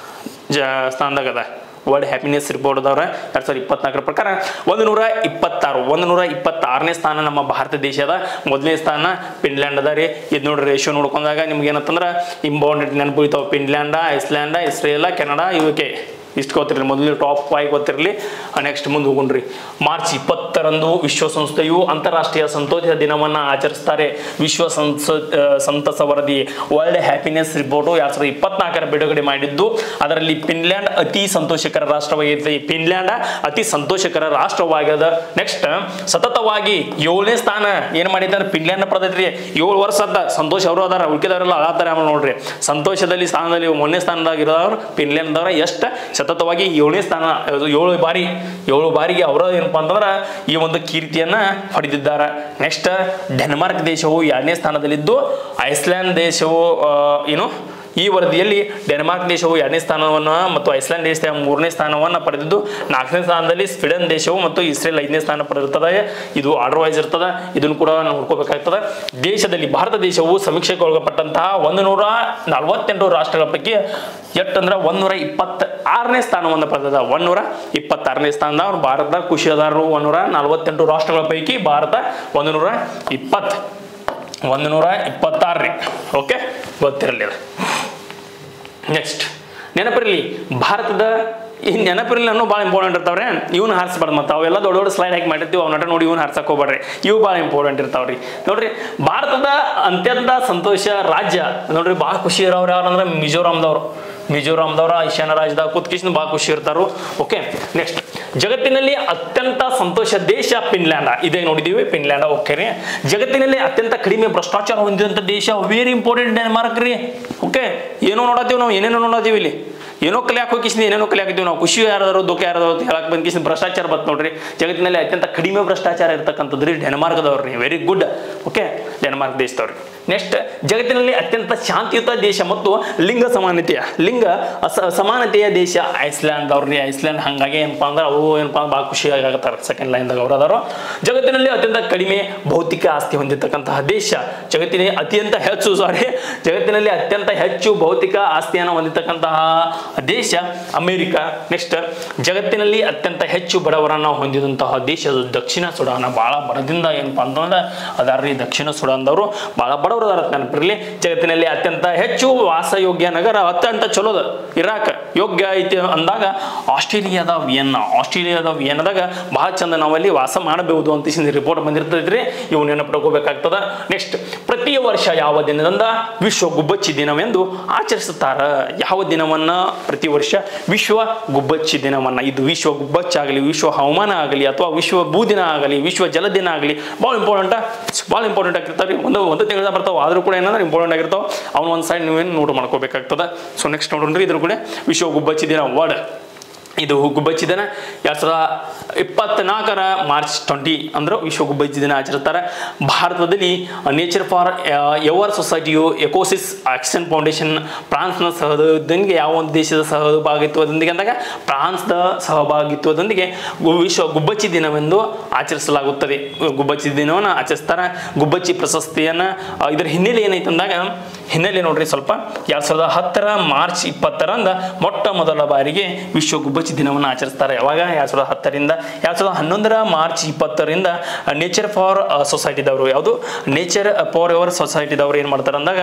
ಜ ಸ್ಥಾನದಾಗ ಅದ ವರ್ಲ್ಡ್ ಹ್ಯಾಪಿನೆಸ್ ರಿಪೋರ್ಟ್ ಅದಾವ್ರ ಎರಡ್ ಸಾವಿರದ ಇಪ್ಪತ್ನಾಲ್ಕರ ಪ್ರಕಾರ ಒಂದು ನೂರ ಇಪ್ಪತ್ತಾರು ಒಂದು ನೂರ ಇಪ್ಪತ್ತಾರನೇ ಸ್ಥಾನ ನಮ್ಮ ಭಾರತ ದೇಶದ ಮೊದಲನೇ ಸ್ಥಾನ ಫಿನ್ಲ್ಯಾಂಡ್ ಅದ ರೀ ಇದು ನೋಡ್ರಿ ರೇಷಿಯೋ ನೋಡ್ಕೊಂಡಾಗ ನಿಮ್ಗೆ ಏನಂತಂದ್ರೆ ಇಂಪಾರ್ಟೆಂಟ್ ನೆನಪು ಉಳಿತಾವ Finland Iceland Israel Canada U K ಇಷ್ಟು ಗೊತ್ತಿರಲಿ ಮೊದಲು ಟಾಪ್ ಫೈವ್ ಗೊತ್ತಿರಲಿ ನೆಕ್ಸ್ಟ್ ಮುಂದೆ ಹೋಗುಣ್ರಿ ಮಾರ್ಚ್ ಇಪ್ಪತ್ತರಂದು ವಿಶ್ವಸಂಸ್ಥೆಯು ಅಂತಾರಾಷ್ಟ್ರೀಯ ಸಂತೋಷ ದಿನವನ್ನು ಆಚರಿಸ್ತಾರೆ ವಿಶ್ವ ಸಂಸ ಆ, ಸಂತಸ ವರದಿ ವರ್ಲ್ಡ್ ಹ್ಯಾಪಿನೆಸ್ ರಿಪೋರ್ಟು ಎರಡ್ ಸಾವಿರದ ಇಪ್ಪತ್ನಾಲ್ಕರ ಬಿಡುಗಡೆ ಮಾಡಿದ್ದು ಅದರಲ್ಲಿ ಫಿನ್ಲ್ಯಾಂಡ್ ಅತಿ ಸಂತೋಷಕರ ರಾಷ್ಟ್ರವಾಗಿದೆ ಫಿನ್ಲ್ಯಾಂಡ್ ಅತಿ ಸಂತೋಷಕರ ರಾಷ್ಟ್ರವಾಗ್ಯದ ನೆಕ್ಸ್ಟ್ ಸತತವಾಗಿ ಏಳನೇ ಸ್ಥಾನ ಏನು ಮಾಡಿದ್ದಾರೆ ಅಂದ್ರೆ ಫಿನ್ಲ್ಯಾಂಡ್ ಪಡೆದೈತ್ರಿ ಏಳು ವರ್ಷ ಅಂತ ಸಂತೋಷ್ ಅವರು ಅದಾರ ಉಳ್ಕಿದವರೆಲ್ಲ ಅಳಾತಾರೆ ಆಮೇಲೆ ನೋಡ್ರಿ ಸಂತೋಷದಲ್ಲಿ ಸ್ಥಾನದಲ್ಲಿ ಮೊನ್ನೆ ಸ್ಥಾನದಾಗ ಇರೋರು ಫಿನ್ಲ್ಯಾಂಡ್ದವ್ರ ಎಷ್ಟು ಸತತವಾಗಿ ಏಳನೇ ಸ್ಥಾನ ಅದು ಏಳು ಬಾರಿ ಏಳು ಬಾರಿಗೆ ಅವರ ಏನಪ್ಪಾ ಅಂತಂದ್ರೆ ಈ ಒಂದು ಕೀರ್ತಿಯನ್ನ ಪಡೆದಿದ್ದಾರೆ ನೆಕ್ಸ್ಟ್ ಡೆನ್ಮಾರ್ಕ್ ದೇಶವು ಎರಡನೇ ಸ್ಥಾನದಲ್ಲಿದ್ದು ಐಸ್ಲ್ಯಾಂಡ್ ದೇಶವು ಆ, ಏನು ಈ ವರದಿಯಲ್ಲಿ ಡೆನ್ಮಾರ್ಕ್ ದೇಶವು ಎರಡನೇ ಸ್ಥಾನವನ್ನು ಮತ್ತು ಐಸ್ಲ್ಯಾಂಡ್ ದೇಶ ಮೂರನೇ ಸ್ಥಾನವನ್ನು ಪಡೆದಿದ್ದು ನಾಲ್ಕನೇ ಸ್ಥಾನದಲ್ಲಿ ಸ್ವೀಡನ್ ದೇಶವು ಮತ್ತು ಇಸ್ರೇಲ್ ಐದನೇ ಸ್ಥಾನ ಪಡೆದಿರ್ತದೆ ಇದು ಆರ್ಡರ್ ವೈಸ್ ಇರ್ತದೆ ಇದನ್ನು ಕೂಡ ನೋಡ್ಕೋಬೇಕಾಗ್ತದೆ ದೇಶದಲ್ಲಿ ಭಾರತ ದೇಶವು ಸಮೀಕ್ಷೆಗೆ ಒಳಪಟ್ಟಂತಹ ಒಂದು ನೂರ ನಲವತ್ತೆಂಟು ರಾಷ್ಟ್ರಗಳ ಪೈಕಿ ಎಷ್ಟಂದ್ರೆ ಒಂದೂರ ಇಪ್ಪತ್ತ ಆರನೇ ಸ್ಥಾನವನ್ನು ಪಡೆದ ಒಂದೂರ ಇಪ್ಪತ್ತಾರನೇ ಸ್ಥಾನದ ಅವ್ರು ಭಾರತ ಖುಷಿದಾರರು ಒಂದೂರ ನಲವತ್ತೆಂಟು ರಾಷ್ಟ್ರಗಳ ಪೈಕಿ ಭಾರತ ಒಂದು ನೂರ ಇಪ್ಪತ್ತು ಒಂದು ನೂರ ಇಪ್ಪತ್ತಾರನೇ ಓಕೆ ಗೊತ್ತಿರಲಿ ಅದು ನೆಕ್ಸ್ಟ್ ನೆನಪಿರಲಿ ಭಾರತದ ಈ ನೆನಪಿರಲಿ ಅನ್ನೋ ಭಾಳ ಇಂಪಾರ್ಟೆಂಟ್ ಇರ್ತಾವ್ರೆ ಇವ್ನ ಹಾರಿಸ್ಬಾರ್ದು ಮತ್ತು ಅವೆಲ್ಲ ದೊಡ್ಡ ದೊಡ್ಡ ಸ್ಲೈಡ್ ಹಾಕಿ ಮಾಡಿರ್ತೀವಿ ಅವನ್ನ ನೋಡಿ ಇವ್ನ ಹಾರ್ಸಕ್ ಹೋಗ್ಬೇಡ್ರಿ ಇವು ಭಾಳ ಇಂಪಾರ್ಟೆಂಟ್ ಇರ್ತಾವ್ರಿ ನೋಡ್ರಿ ಭಾರತದ ಅತ್ಯಂತ ಸಂತೋಷ ರಾಜ್ಯ ನೋಡ್ರಿ ಭಾಳ ಖುಷಿ ಇರೋರು ಯಾರು ಅಂದ್ರೆ ಮಿಜೋರಾಮ್ದವ್ರು ಮಿಜೋರಾಮ್ದವ್ರ ಈಶಾನ್ಯ ರಾಜ್ಯದಾಗ ಕೂತ್ಕಿಶನ್ ಭಾಳ ಖುಷಿ ಇರ್ತಾರು ಓಕೆ ನೆಕ್ಸ್ಟ್ ಜಗತ್ತಿನಲ್ಲಿ ಅತ್ಯಂತ ಸಂತೋಷ ದೇಶ ಫಿನ್ಲ್ಯಾಂಡ್ ಇದೇ ನೋಡಿದೀವಿ ಫಿನ್ಲ್ಯಾಂಡ್ ಓಕೆ ರೀ ಜಗತ್ತಿನಲ್ಲಿ ಅತ್ಯಂತ ಕಡಿಮೆ ಭ್ರಷ್ಟಾಚಾರ ಹೊಂದಿದಂಥ ದೇಶ ವೆರಿ ಇಂಪಾರ್ಟೆಂಟ್ ಡೆನ್ಮಾರ್ಕ್ ರೀ ಓಕೆ ಏನೋ ನೋಡತ್ತೀವಿ ನಾವು ಏನೇನೋ ನೋಡತ್ತೀವಿ ಇಲ್ಲಿ ಏನೋ ಕಲಿಯಾಕ ಹೋಗಿಸಿದ ಏನೇನೋ ಕಲಿಯಾಕಿದ್ದೀವಿ ನಾವು ಖುಷಿ ಯಾರಾದ್ರು ದುಃಖ ಯಾರಾದ್ರು ಅಂತ ಹೇಳಕ್ ಬಂದ್ಕಿಸಿದ ಭ್ರಷ್ಟಾಚಾರ ಬತ್ ನೋಡ್ರಿ ಜಗತ್ತಿನಲ್ಲಿ ಅತ್ಯಂತ ಕಡಿಮೆ ಭ್ರಷ್ಟಾಚಾರ ಇರ್ತಕ್ಕಂಥದ್ದು ರೀ ಡೆನ್ಮಾರ್ಕ್ದವ್ರು ರೀ ವೆರಿ ಗುಡ್ ಓಕೆ ಡೆನ್ಮಾರ್ಕ್ ದೇಶದವ್ರು ನೆಕ್ಸ್ಟ್ ಜಗತ್ತಿನಲ್ಲಿ ಅತ್ಯಂತ ಶಾಂತಿಯುತ ದೇಶ ಮತ್ತು ಲಿಂಗ ಸಮಾನತೆಯ ಲಿಂಗ ಅಸ ಸಮಾನತೆಯ ದೇಶ ಐಸ್ಲ್ಯಾಂಡ್ ಅವ್ರಿ ಐಸ್ಲ್ಯಾಂಡ್ ಹಂಗಾಗಿ ಏನಪ್ಪಾ ಅಂದ್ರೆ ಅವು ಏನಪ್ಪಾ ಅಂದ್ರೆ ಭಾಳ ಖುಷಿಯಾಗಿ ಆಗತ್ತಾರ ಸೆಕೆಂಡ್ ಲೈನ್ದಾಗ ಅವ್ರು ಅದಾರು ಜಗತ್ತಿನಲ್ಲಿ ಅತ್ಯಂತ ಕಡಿಮೆ ಭೌತಿಕ ಆಸ್ತಿ ಹೊಂದಿರತಕ್ಕಂತಹ ದೇಶ ಜಗತ್ತಿನ ಅತ್ಯಂತ ಹೆಚ್ಚು ಸಾರಿ ಜಗತ್ತಿನಲ್ಲಿ ಅತ್ಯಂತ ಹೆಚ್ಚು ಭೌತಿಕ ಆಸ್ತಿಯನ್ನು ಹೊಂದಿರತಕ್ಕಂತಹ ದೇಶ ಅಮೆರಿಕ ನೆಕ್ಸ್ಟ್ ಜಗತ್ತಿನಲ್ಲಿ ಅತ್ಯಂತ ಹೆಚ್ಚು ಬಡವರನ್ನು ಹೊಂದಿದಂತಹ ದೇಶ ದಕ್ಷಿಣ ಸುಡಾನ ಭಾಳ ಬಡದಿಂದ ಏನಪ್ಪಾ ಅಂತಂದ್ರೆ ಅದಾರ್ರಿ ದಕ್ಷಿಣ ಸುಡಾನ್ದವರು ಭಾಳ ಬಡವರು ಅದಾರ ನೆನಪಿರಲಿ ಜಗತ್ತಿನಲ್ಲಿ ಅತ್ಯಂತ ಹೆಚ್ಚು ವಾಸಯೋಗ್ಯ ನಗರ ಅತ್ಯಂತ ಚಲೋದ ಇರಾಕ್ ಯೋಗ್ಯ ಐತಿ ಅಂದಾಗ ಆಸ್ಟ್ರೇಲಿಯಾದ ವಿಯನ್ನ ಆಸ್ಟ್ರೇಲಿಯಾದ ವಿಯನ್ನದಾಗ ಬಹಳ ಚಂದ ನಾವಲ್ಲಿ ವಾಸ ಮಾಡಬಹುದು ಅಂತ ರಿಪೋರ್ಟ್ ಬಂದಿರ್ತೈತ್ರಿ ಇವು ನೆನಪಿಟ್ಕೋಬೇಕಾಗ್ತದ ನೆಕ್ಸ್ಟ್ ಪ್ರತಿ ವರ್ಷ ಯಾವ ದಿನದಿಂದ ವಿಶ್ವ ಗುಬ್ಬಚ್ಚಿ ದಿನವೆಂದು ಆಚರಿಸುತ್ತಾರ ಯಾವ ದಿನವನ್ನ ಪ್ರತಿ ವರ್ಷ ವಿಶ್ವ ಗುಬ್ಬಚ್ಚಿ ದಿನವನ್ನ ಇದು ವಿಶ್ವ ಗುಬ್ಬಚ್ಚಾಗಲಿ ವಿಶ್ವ ಹವಾಮಾನ ಆಗಲಿ ಅಥವಾ ವಿಶ್ವ ಭೂದಿನ ಆಗಲಿ ವಿಶ್ವ ಜಲ ದಿನ ಆಗಲಿ ಭಾಳ ಇಂಪಾರ್ಟೆಂಟ್ ಭಾಳ ಇಂಪಾರ್ಟೆಂಟ್ ಆಗಿರ್ತಾವೆ ಒಂದು ಒಂದು ತಿಂಗಳ ಬರ್ತಾವೆ ಆದರೂ ಕೂಡ ಏನಂದ್ರೆ ಇಂಪಾರ್ಟೆಂಟ್ ಆಗಿರ್ತಾವೆ ಅವ್ನು ಒಂದು ಸೈಡ್ ನೀವೇನು ನೋಟ್ ಮಾಡ್ಕೋಬೇಕಾಗ್ತದೆ ಸೊ ನೆಕ್ಸ್ಟ್ ನೋಡ್ರಿ ಇದ್ರ ಕೂಡ ವಿಶ್ವ ಗುಬ್ಬಚ್ಚಿ ದಿನ ವರ್ಡ್ ಇದು ಗುಬ್ಬಚ್ಚಿ ದಿನ ಎರಡು ಸಾವಿರದ ಇಪ್ಪತ್ನಾಲ್ಕರ ಮಾರ್ಚ್ ಟ್ವೆಂಟಿ ಅಂದ್ರೆ ವಿಶ್ವ ಗುಬ್ಬಚ್ಚಿ ದಿನ ಆಚರಿಸ್ತಾರೆ ಭಾರತದಲ್ಲಿ ನೇಚರ್ ಫಾರ್ ಎವರ್ ಸೊಸೈಟಿಯು ಎಕೋಸಿಸ್ ಆಕ್ಷನ್ ಫೌಂಡೇಶನ್ ಫ್ರಾನ್ಸ್ನ ಸಹದೊಂದಿಗೆ ಯಾವ ಒಂದು ದೇಶದ ಸಹಭಾಗಿತ್ವದೊಂದಿಗೆ ಅಂದಾಗ ಫ್ರಾನ್ಸ್ದ ಸಹಭಾಗಿತ್ವದೊಂದಿಗೆ ಗು- ವಿಶ್ವ ಗುಬ್ಬಚ್ಚಿ ದಿನವೆಂದು ಆಚರಿಸಲಾಗುತ್ತದೆ ಗುಬ್ಬಚ್ಚಿ ದಿನವನ್ನು ಆಚರಿಸ್ತಾರೆ ಗುಬ್ಬಚ್ಚಿ ಪ್ರಶಸ್ತಿಯನ್ನು ಆ, ಇದರ ಹಿನ್ನೆಲೆ ಏನೈತೆ ಅಂದಾಗ ಹಿನ್ನೆಲೆ ನೋಡ್ರಿ ಸ್ವಲ್ಪ ಎರಡು ಸಾವಿರದ ಹತ್ತರ ಮಾರ್ಚ್ ಇಪ್ಪತ್ತರಂದ ಮೊಟ್ಟ ಮೊದಲ ಬಾರಿಗೆ ವಿಶ್ವ ಗುಬ್ಬಚ್ಚಿ ದಿನವನ್ನು ಆಚರಿಸ್ತಾರೆ ಯಾವಾಗ ಎರಡು ಸಾವಿರದ ಹತ್ತರಿಂದ ಎರಡು ಸಾವಿರದ ಹನ್ನೊಂದರ ಮಾರ್ಚ್ ಇಪ್ಪತ್ತರಿಂದ ನೇಚರ್ ಫಾರ್ ಸೊಸೈಟಿದವರು ಯಾವುದು ನೇಚರ್ ಫಾರ್ ಎವರ್ ಸೊಸೈಟಿದವರು ಏನು ಮಾಡ್ತಾರೆ ಅಂದಾಗ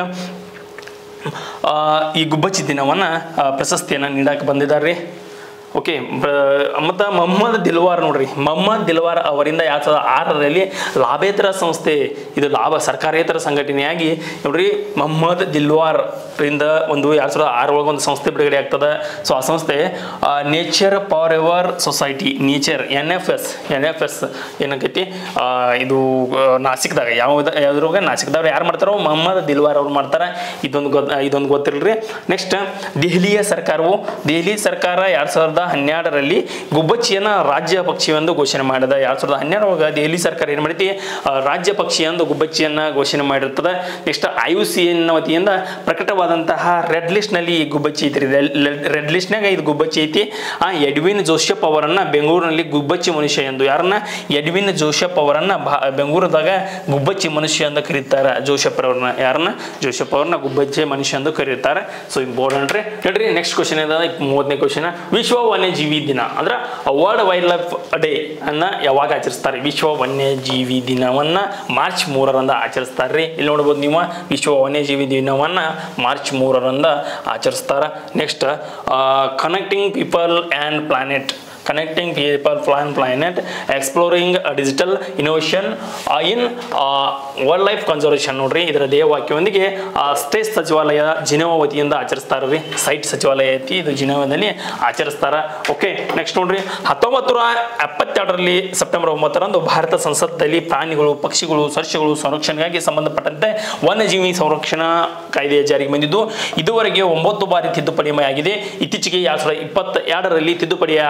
ಆ, ಈ ಗುಬ್ಬಚ್ಚಿ ದಿನವನ್ನು ಪ್ರಶಸ್ತಿಯನ್ನು ನೀಡಕ್ಕೆ ಬಂದಿದ್ದಾರೆ ಓಕೆ ಮತ್ತು ಮೊಹಮ್ಮದ್ ದಿಲ್ವಾರ್ ನೋಡ್ರಿ ಮೊಹಮ್ಮದ್ ದಿಲ್ವಾರ್ ಅವರಿಂದ ಎರಡು ಸಾವಿರದ ಆರರಲ್ಲಿ ಲಾಭೇತರ ಸಂಸ್ಥೆ ಇದು ಲಾಭ ಸರ್ಕಾರೇತರ ಸಂಘಟನೆಯಾಗಿ ನೋಡ್ರಿ ಮೊಹಮ್ಮದ್ ದಿಲ್ವಾರ್ ರಿಂದ ಒಂದು ಎರಡು ಸಾವಿರದ ಆರೊಳಗೆ ಒಂದು ಸಂಸ್ಥೆ ಬಿಡುಗಡೆ ಆಗ್ತದೆ ಸೊ ಆ ಸಂಸ್ಥೆ nature power ever society nature N F S N F S ಏನಾಕೈತಿ ಆ, ಇದು ಆ, ನಾಸಿಕ್ದಾಗ ಯಾವ್ದು ಯಾವ್ದ್ರಾಗ ನಾಸಿಕ್ದವ್ರು ಯಾರು ಮಾಡ್ತಾರೋ ಮೊಹಮ್ಮದ್ ದಿಲ್ವಾರ್ ಅವ್ರು ಮಾಡ್ತಾರೆ ಇದೊಂದು ಗೊತ್ತ ಇದೊಂದು ಗೊತ್ತಿರಲ್ರಿ ನೆಕ್ಸ್ಟ್ ದೆಹಲಿಯ ಸರ್ಕಾರವು ದೆಹಲಿ ಸರ್ಕಾರ ಎರಡು ಸಾವಿರದ ಹನ್ನೆರಡರಲ್ಲಿ ಗುಬ್ಬಚ್ಚಿಯನ್ನು ರಾಜ್ಯ ಪಕ್ಷಿಯೆಂದು ಘೋಷಣೆ ಮಾಡಿದ ಎರಡು ಸಾವಿರದ ಹನ್ನೆರಡರೊಳಗೆ ದೆಹಲಿ ಸರ್ಕಾರ ಏನು ಮಾಡೈತಿ ಆ, ರಾಜ್ಯ ಪಕ್ಷಿ ಎಂದು ಗುಬ್ಬಚ್ಚಿಯನ್ನು ಘೋಷಣೆ ಮಾಡಿರ್ತದೆ next I U C N ವತಿಯಿಂದ ಪ್ರಕಟವಾದಂತಹ ರೆಡ್ ಲಿಸ್ಟ್ನಲ್ಲಿ ಈ ಗುಬ್ಬಚ್ಚಿ ಐತಿ ರೆಡ್ ಲಿಸ್ಟ್ನಾಗ ಇದು ಗುಬ್ಬಚ್ಚಿ ಐತಿ ಆ ಎಡ್ವಿನ್ ಜೋಸೆಫ್ ಅವರನ್ನ ಬೆಂಗಳೂರಿನಲ್ಲಿ ಗುಬ್ಬಚ್ಚಿ ಮನುಷ್ಯ ಎಂದು ಯಾರನ್ನ ಎಡ್ವಿನ್ ಜೋಸೆಫ್ ಅವರನ್ನ ಭಾ- ಬೆಂಗಳೂರದಾಗ ಗುಬ್ಬಚ್ಚಿ ಮನುಷ್ಯ ಎಂದು ಕರೀತಾರೆ ಜೋಸೆಫ್ ಅವ್ರನ್ನ ಯಾರನ್ನ ಜೋಸೆಫ್ ಅವ್ರನ್ನ ಗುಬ್ಬಚ್ಚಿ ಮನುಷ್ಯ ಎಂದು ಕರೀತಾರೆ ಸೊ ಇಂಪಾರ್ಟೆಂಟ್ ರೀ ನೋಡ್ರಿ ನೆಕ್ಸ್ಟ್ ಕ್ವಶನ್ ಇದೆ ಮೂವತ್ತನೇ ಕ್ವಶನ್ ವಿಶ್ವ ವನ್ಯಜೀವಿ ದಿನ ಅಂದ್ರೆ ವರ್ಲ್ಡ್ ವೈಲ್ಡ್ ಲೈಫ್ ಡೇ ಅನ್ನ ಯಾವಾಗ ಆಚರಿಸ್ತಾರೆ ವಿಶ್ವ ವನ್ಯಜೀವಿ ದಿನವನ್ನ ಮಾರ್ಚ್ ಮೂರರಂದ ಆಚರಿಸ್ತಾರೆ ರೀ ಇಲ್ಲಿ ನೋಡ್ಬೋದು ನೀವು ವಿಶ್ವ ವನ್ಯಜೀವಿ ದಿನವನ್ನ ಮಾರ್ಚ್ ಮೂರರಂದ ಆಚರಿಸ್ತಾರೆ next connecting people and planet connecting people plan planet exploring digital innovation in wildlife conservation ನೋಡ್ರಿ ಇದರ ಧ್ಯೇಯ ವಾಕ್ಯವೊಂದಿಗೆ ಸ್ಟೇಟ್ ಸಚಿವಾಲಯ ಜಿನೋವಾ ವತಿಯಿಂದ ಆಚರಿಸ್ತಾರೆ ರೀ ಸೈಟ್ ಸಚಿವಾಲಯ ಐತಿ ಇದು ಜಿನೋವಾದಲ್ಲಿ ಆಚರಿಸ್ತಾರೆ ಓಕೆ ನೆಕ್ಸ್ಟ್ ನೋಡ್ರಿ ಹತ್ತೊಂಬತ್ತು ನೂರ ಎಪ್ಪತ್ತೆರಡರಲ್ಲಿ ಸೆಪ್ಟೆಂಬರ್ ಒಂಬತ್ತರಂದು ಭಾರತ ಸಂಸತ್ತಲ್ಲಿ ಪ್ರಾಣಿಗಳು ಪಕ್ಷಿಗಳು ಸಸ್ಯಗಳು ಸಂರಕ್ಷಣೆಗಾಗಿ ಸಂಬಂಧಪಟ್ಟಂತೆ ವನ್ಯಜೀವಿ ಸಂರಕ್ಷಣಾ ಕಾಯ್ದೆ ಜಾರಿಗೆ ಬಂದಿದ್ದು ಇದುವರೆಗೆ ಒಂಬತ್ತು ಬಾರಿ ತಿದ್ದುಪಡಿ ಆಗಿದೆ ಇತ್ತೀಚೆಗೆ ಎರಡ್ ಸಾವಿರದ ಇಪ್ಪತ್ತ ಎರಡರಲ್ಲಿ ತಿದ್ದುಪಡಿ ಆಗಿದ್ದೇ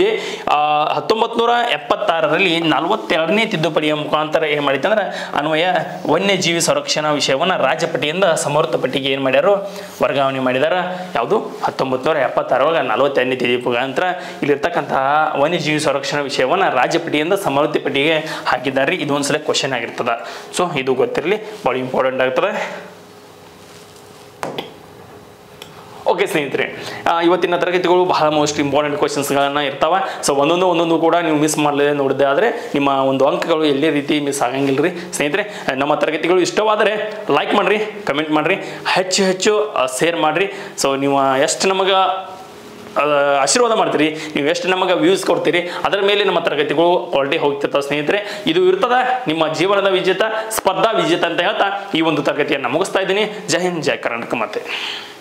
ಹತ್ತೊಂಬತ್ತು ನೂರ ಎಪ್ಪತ್ತಾರರಲ್ಲಿ ನಲವತ್ತೆರಡನೇ ತಿದ್ದುಪಡಿಯ ಮುಖಾಂತರ ಏನು ಮಾಡಿತ್ತು ಅಂದ್ರೆ ಅನ್ವಯ ವನ್ಯಜೀವಿ ಸಂರಕ್ಷಣಾ ವಿಷಯವನ್ನು ರಾಜ್ಯಪಟ್ಟಿಯಿಂದ ಸಮರ್ಥ ಪಟ್ಟಿಗೆ ಏನು ಮಾಡ್ಯಾರು ವರ್ಗಾವಣೆ ಮಾಡಿದಾರ ಯಾವುದು ಹತ್ತೊಂಬತ್ತು ನೂರ ಎಪ್ಪತ್ತಾರೊಳಗೆ ನಲವತ್ತೆರಡನೇ ತಿದ್ದುಪಡಿ ಮುಖಾಂತರ ಇಲ್ಲಿರ್ತಕ್ಕಂತಹ ವನ್ಯಜೀವಿ ಸಂರಕ್ಷಣಾ ವಿಷಯವನ್ನು ರಾಜ್ಯಪಟ್ಟಿಯಿಂದ ಸಮರ್ಥ ಪಟ್ಟಿಗೆ ಹಾಕಿದ್ದಾರೆ ಇದು ಒಂದ್ಸಲ ಕ್ವಶನ್ ಆಗಿರ್ತದೆ ಸೊ ಇದು ಗೊತ್ತಿರಲಿ ಭಾಳ ಇಂಪಾರ್ಟೆಂಟ್ ಆಗ್ತದೆ ಓಕೆ ಸ್ನೇಹಿತರೆ ಆ, ಇವತ್ತಿನ ತರಗತಿಗಳು ಬಹಳ ಮೋಸ್ಟ್ ಇಂಪಾರ್ಟೆಂಟ್ ಕ್ವಶನ್ಸ್ಗಳನ್ನ ಇರ್ತಾವೆ ಸೊ ಒಂದೊಂದು ಒಂದೊಂದು ಕೂಡ ನೀವು ಮಿಸ್ ಮಾಡಲಿದೆ ನೋಡಿದೆ ಆದರೆ ನಿಮ್ಮ ಒಂದು ಅಂಕಗಳು ಎಲ್ಲೇ ರೀತಿ ಮಿಸ್ ಆಗಂಗಿಲ್ಲ ರೀ ಸ್ನೇಹಿತರೆ ನಮ್ಮ ತರಗತಿಗಳು ಇಷ್ಟವಾದರೆ ಲೈಕ್ ಮಾಡಿರಿ ಕಮೆಂಟ್ ಮಾಡಿರಿ ಹೆಚ್ಚು ಹೆಚ್ಚು ಶೇರ್ ಮಾಡಿರಿ ಸೊ ನೀವು ಎಷ್ಟು ನಮಗೆ ಅಹ್, ಆಶೀರ್ವಾದ ಮಾಡ್ತೀರಿ ನೀವು ಎಷ್ಟು ನಮಗೆ ವ್ಯೂಸ್ ಕೊಡ್ತೀರಿ ಅದರ ಮೇಲೆ ನಮ್ಮ ತರಗತಿಗಳು ಕ್ವಾಲಿಟಿ ಹೋಗ್ತಿರ್ತಾವೆ ಸ್ನೇಹಿತರೆ ಇದು ಇರ್ತದ ನಿಮ್ಮ ಜೀವನದ ವಿಜೇತ ಸ್ಪರ್ಧಾ ವಿಜೇತ ಅಂತ ಹೇಳ್ತಾ ಈ ಒಂದು ತರಗತಿಯನ್ನು ಮುಗಿಸ್ತಾ ಇದ್ದೀನಿ ಜೈ ಹಿಂದ್ ಜೈ ಕರ್ನಾಟಕ ಮತ್ತೆ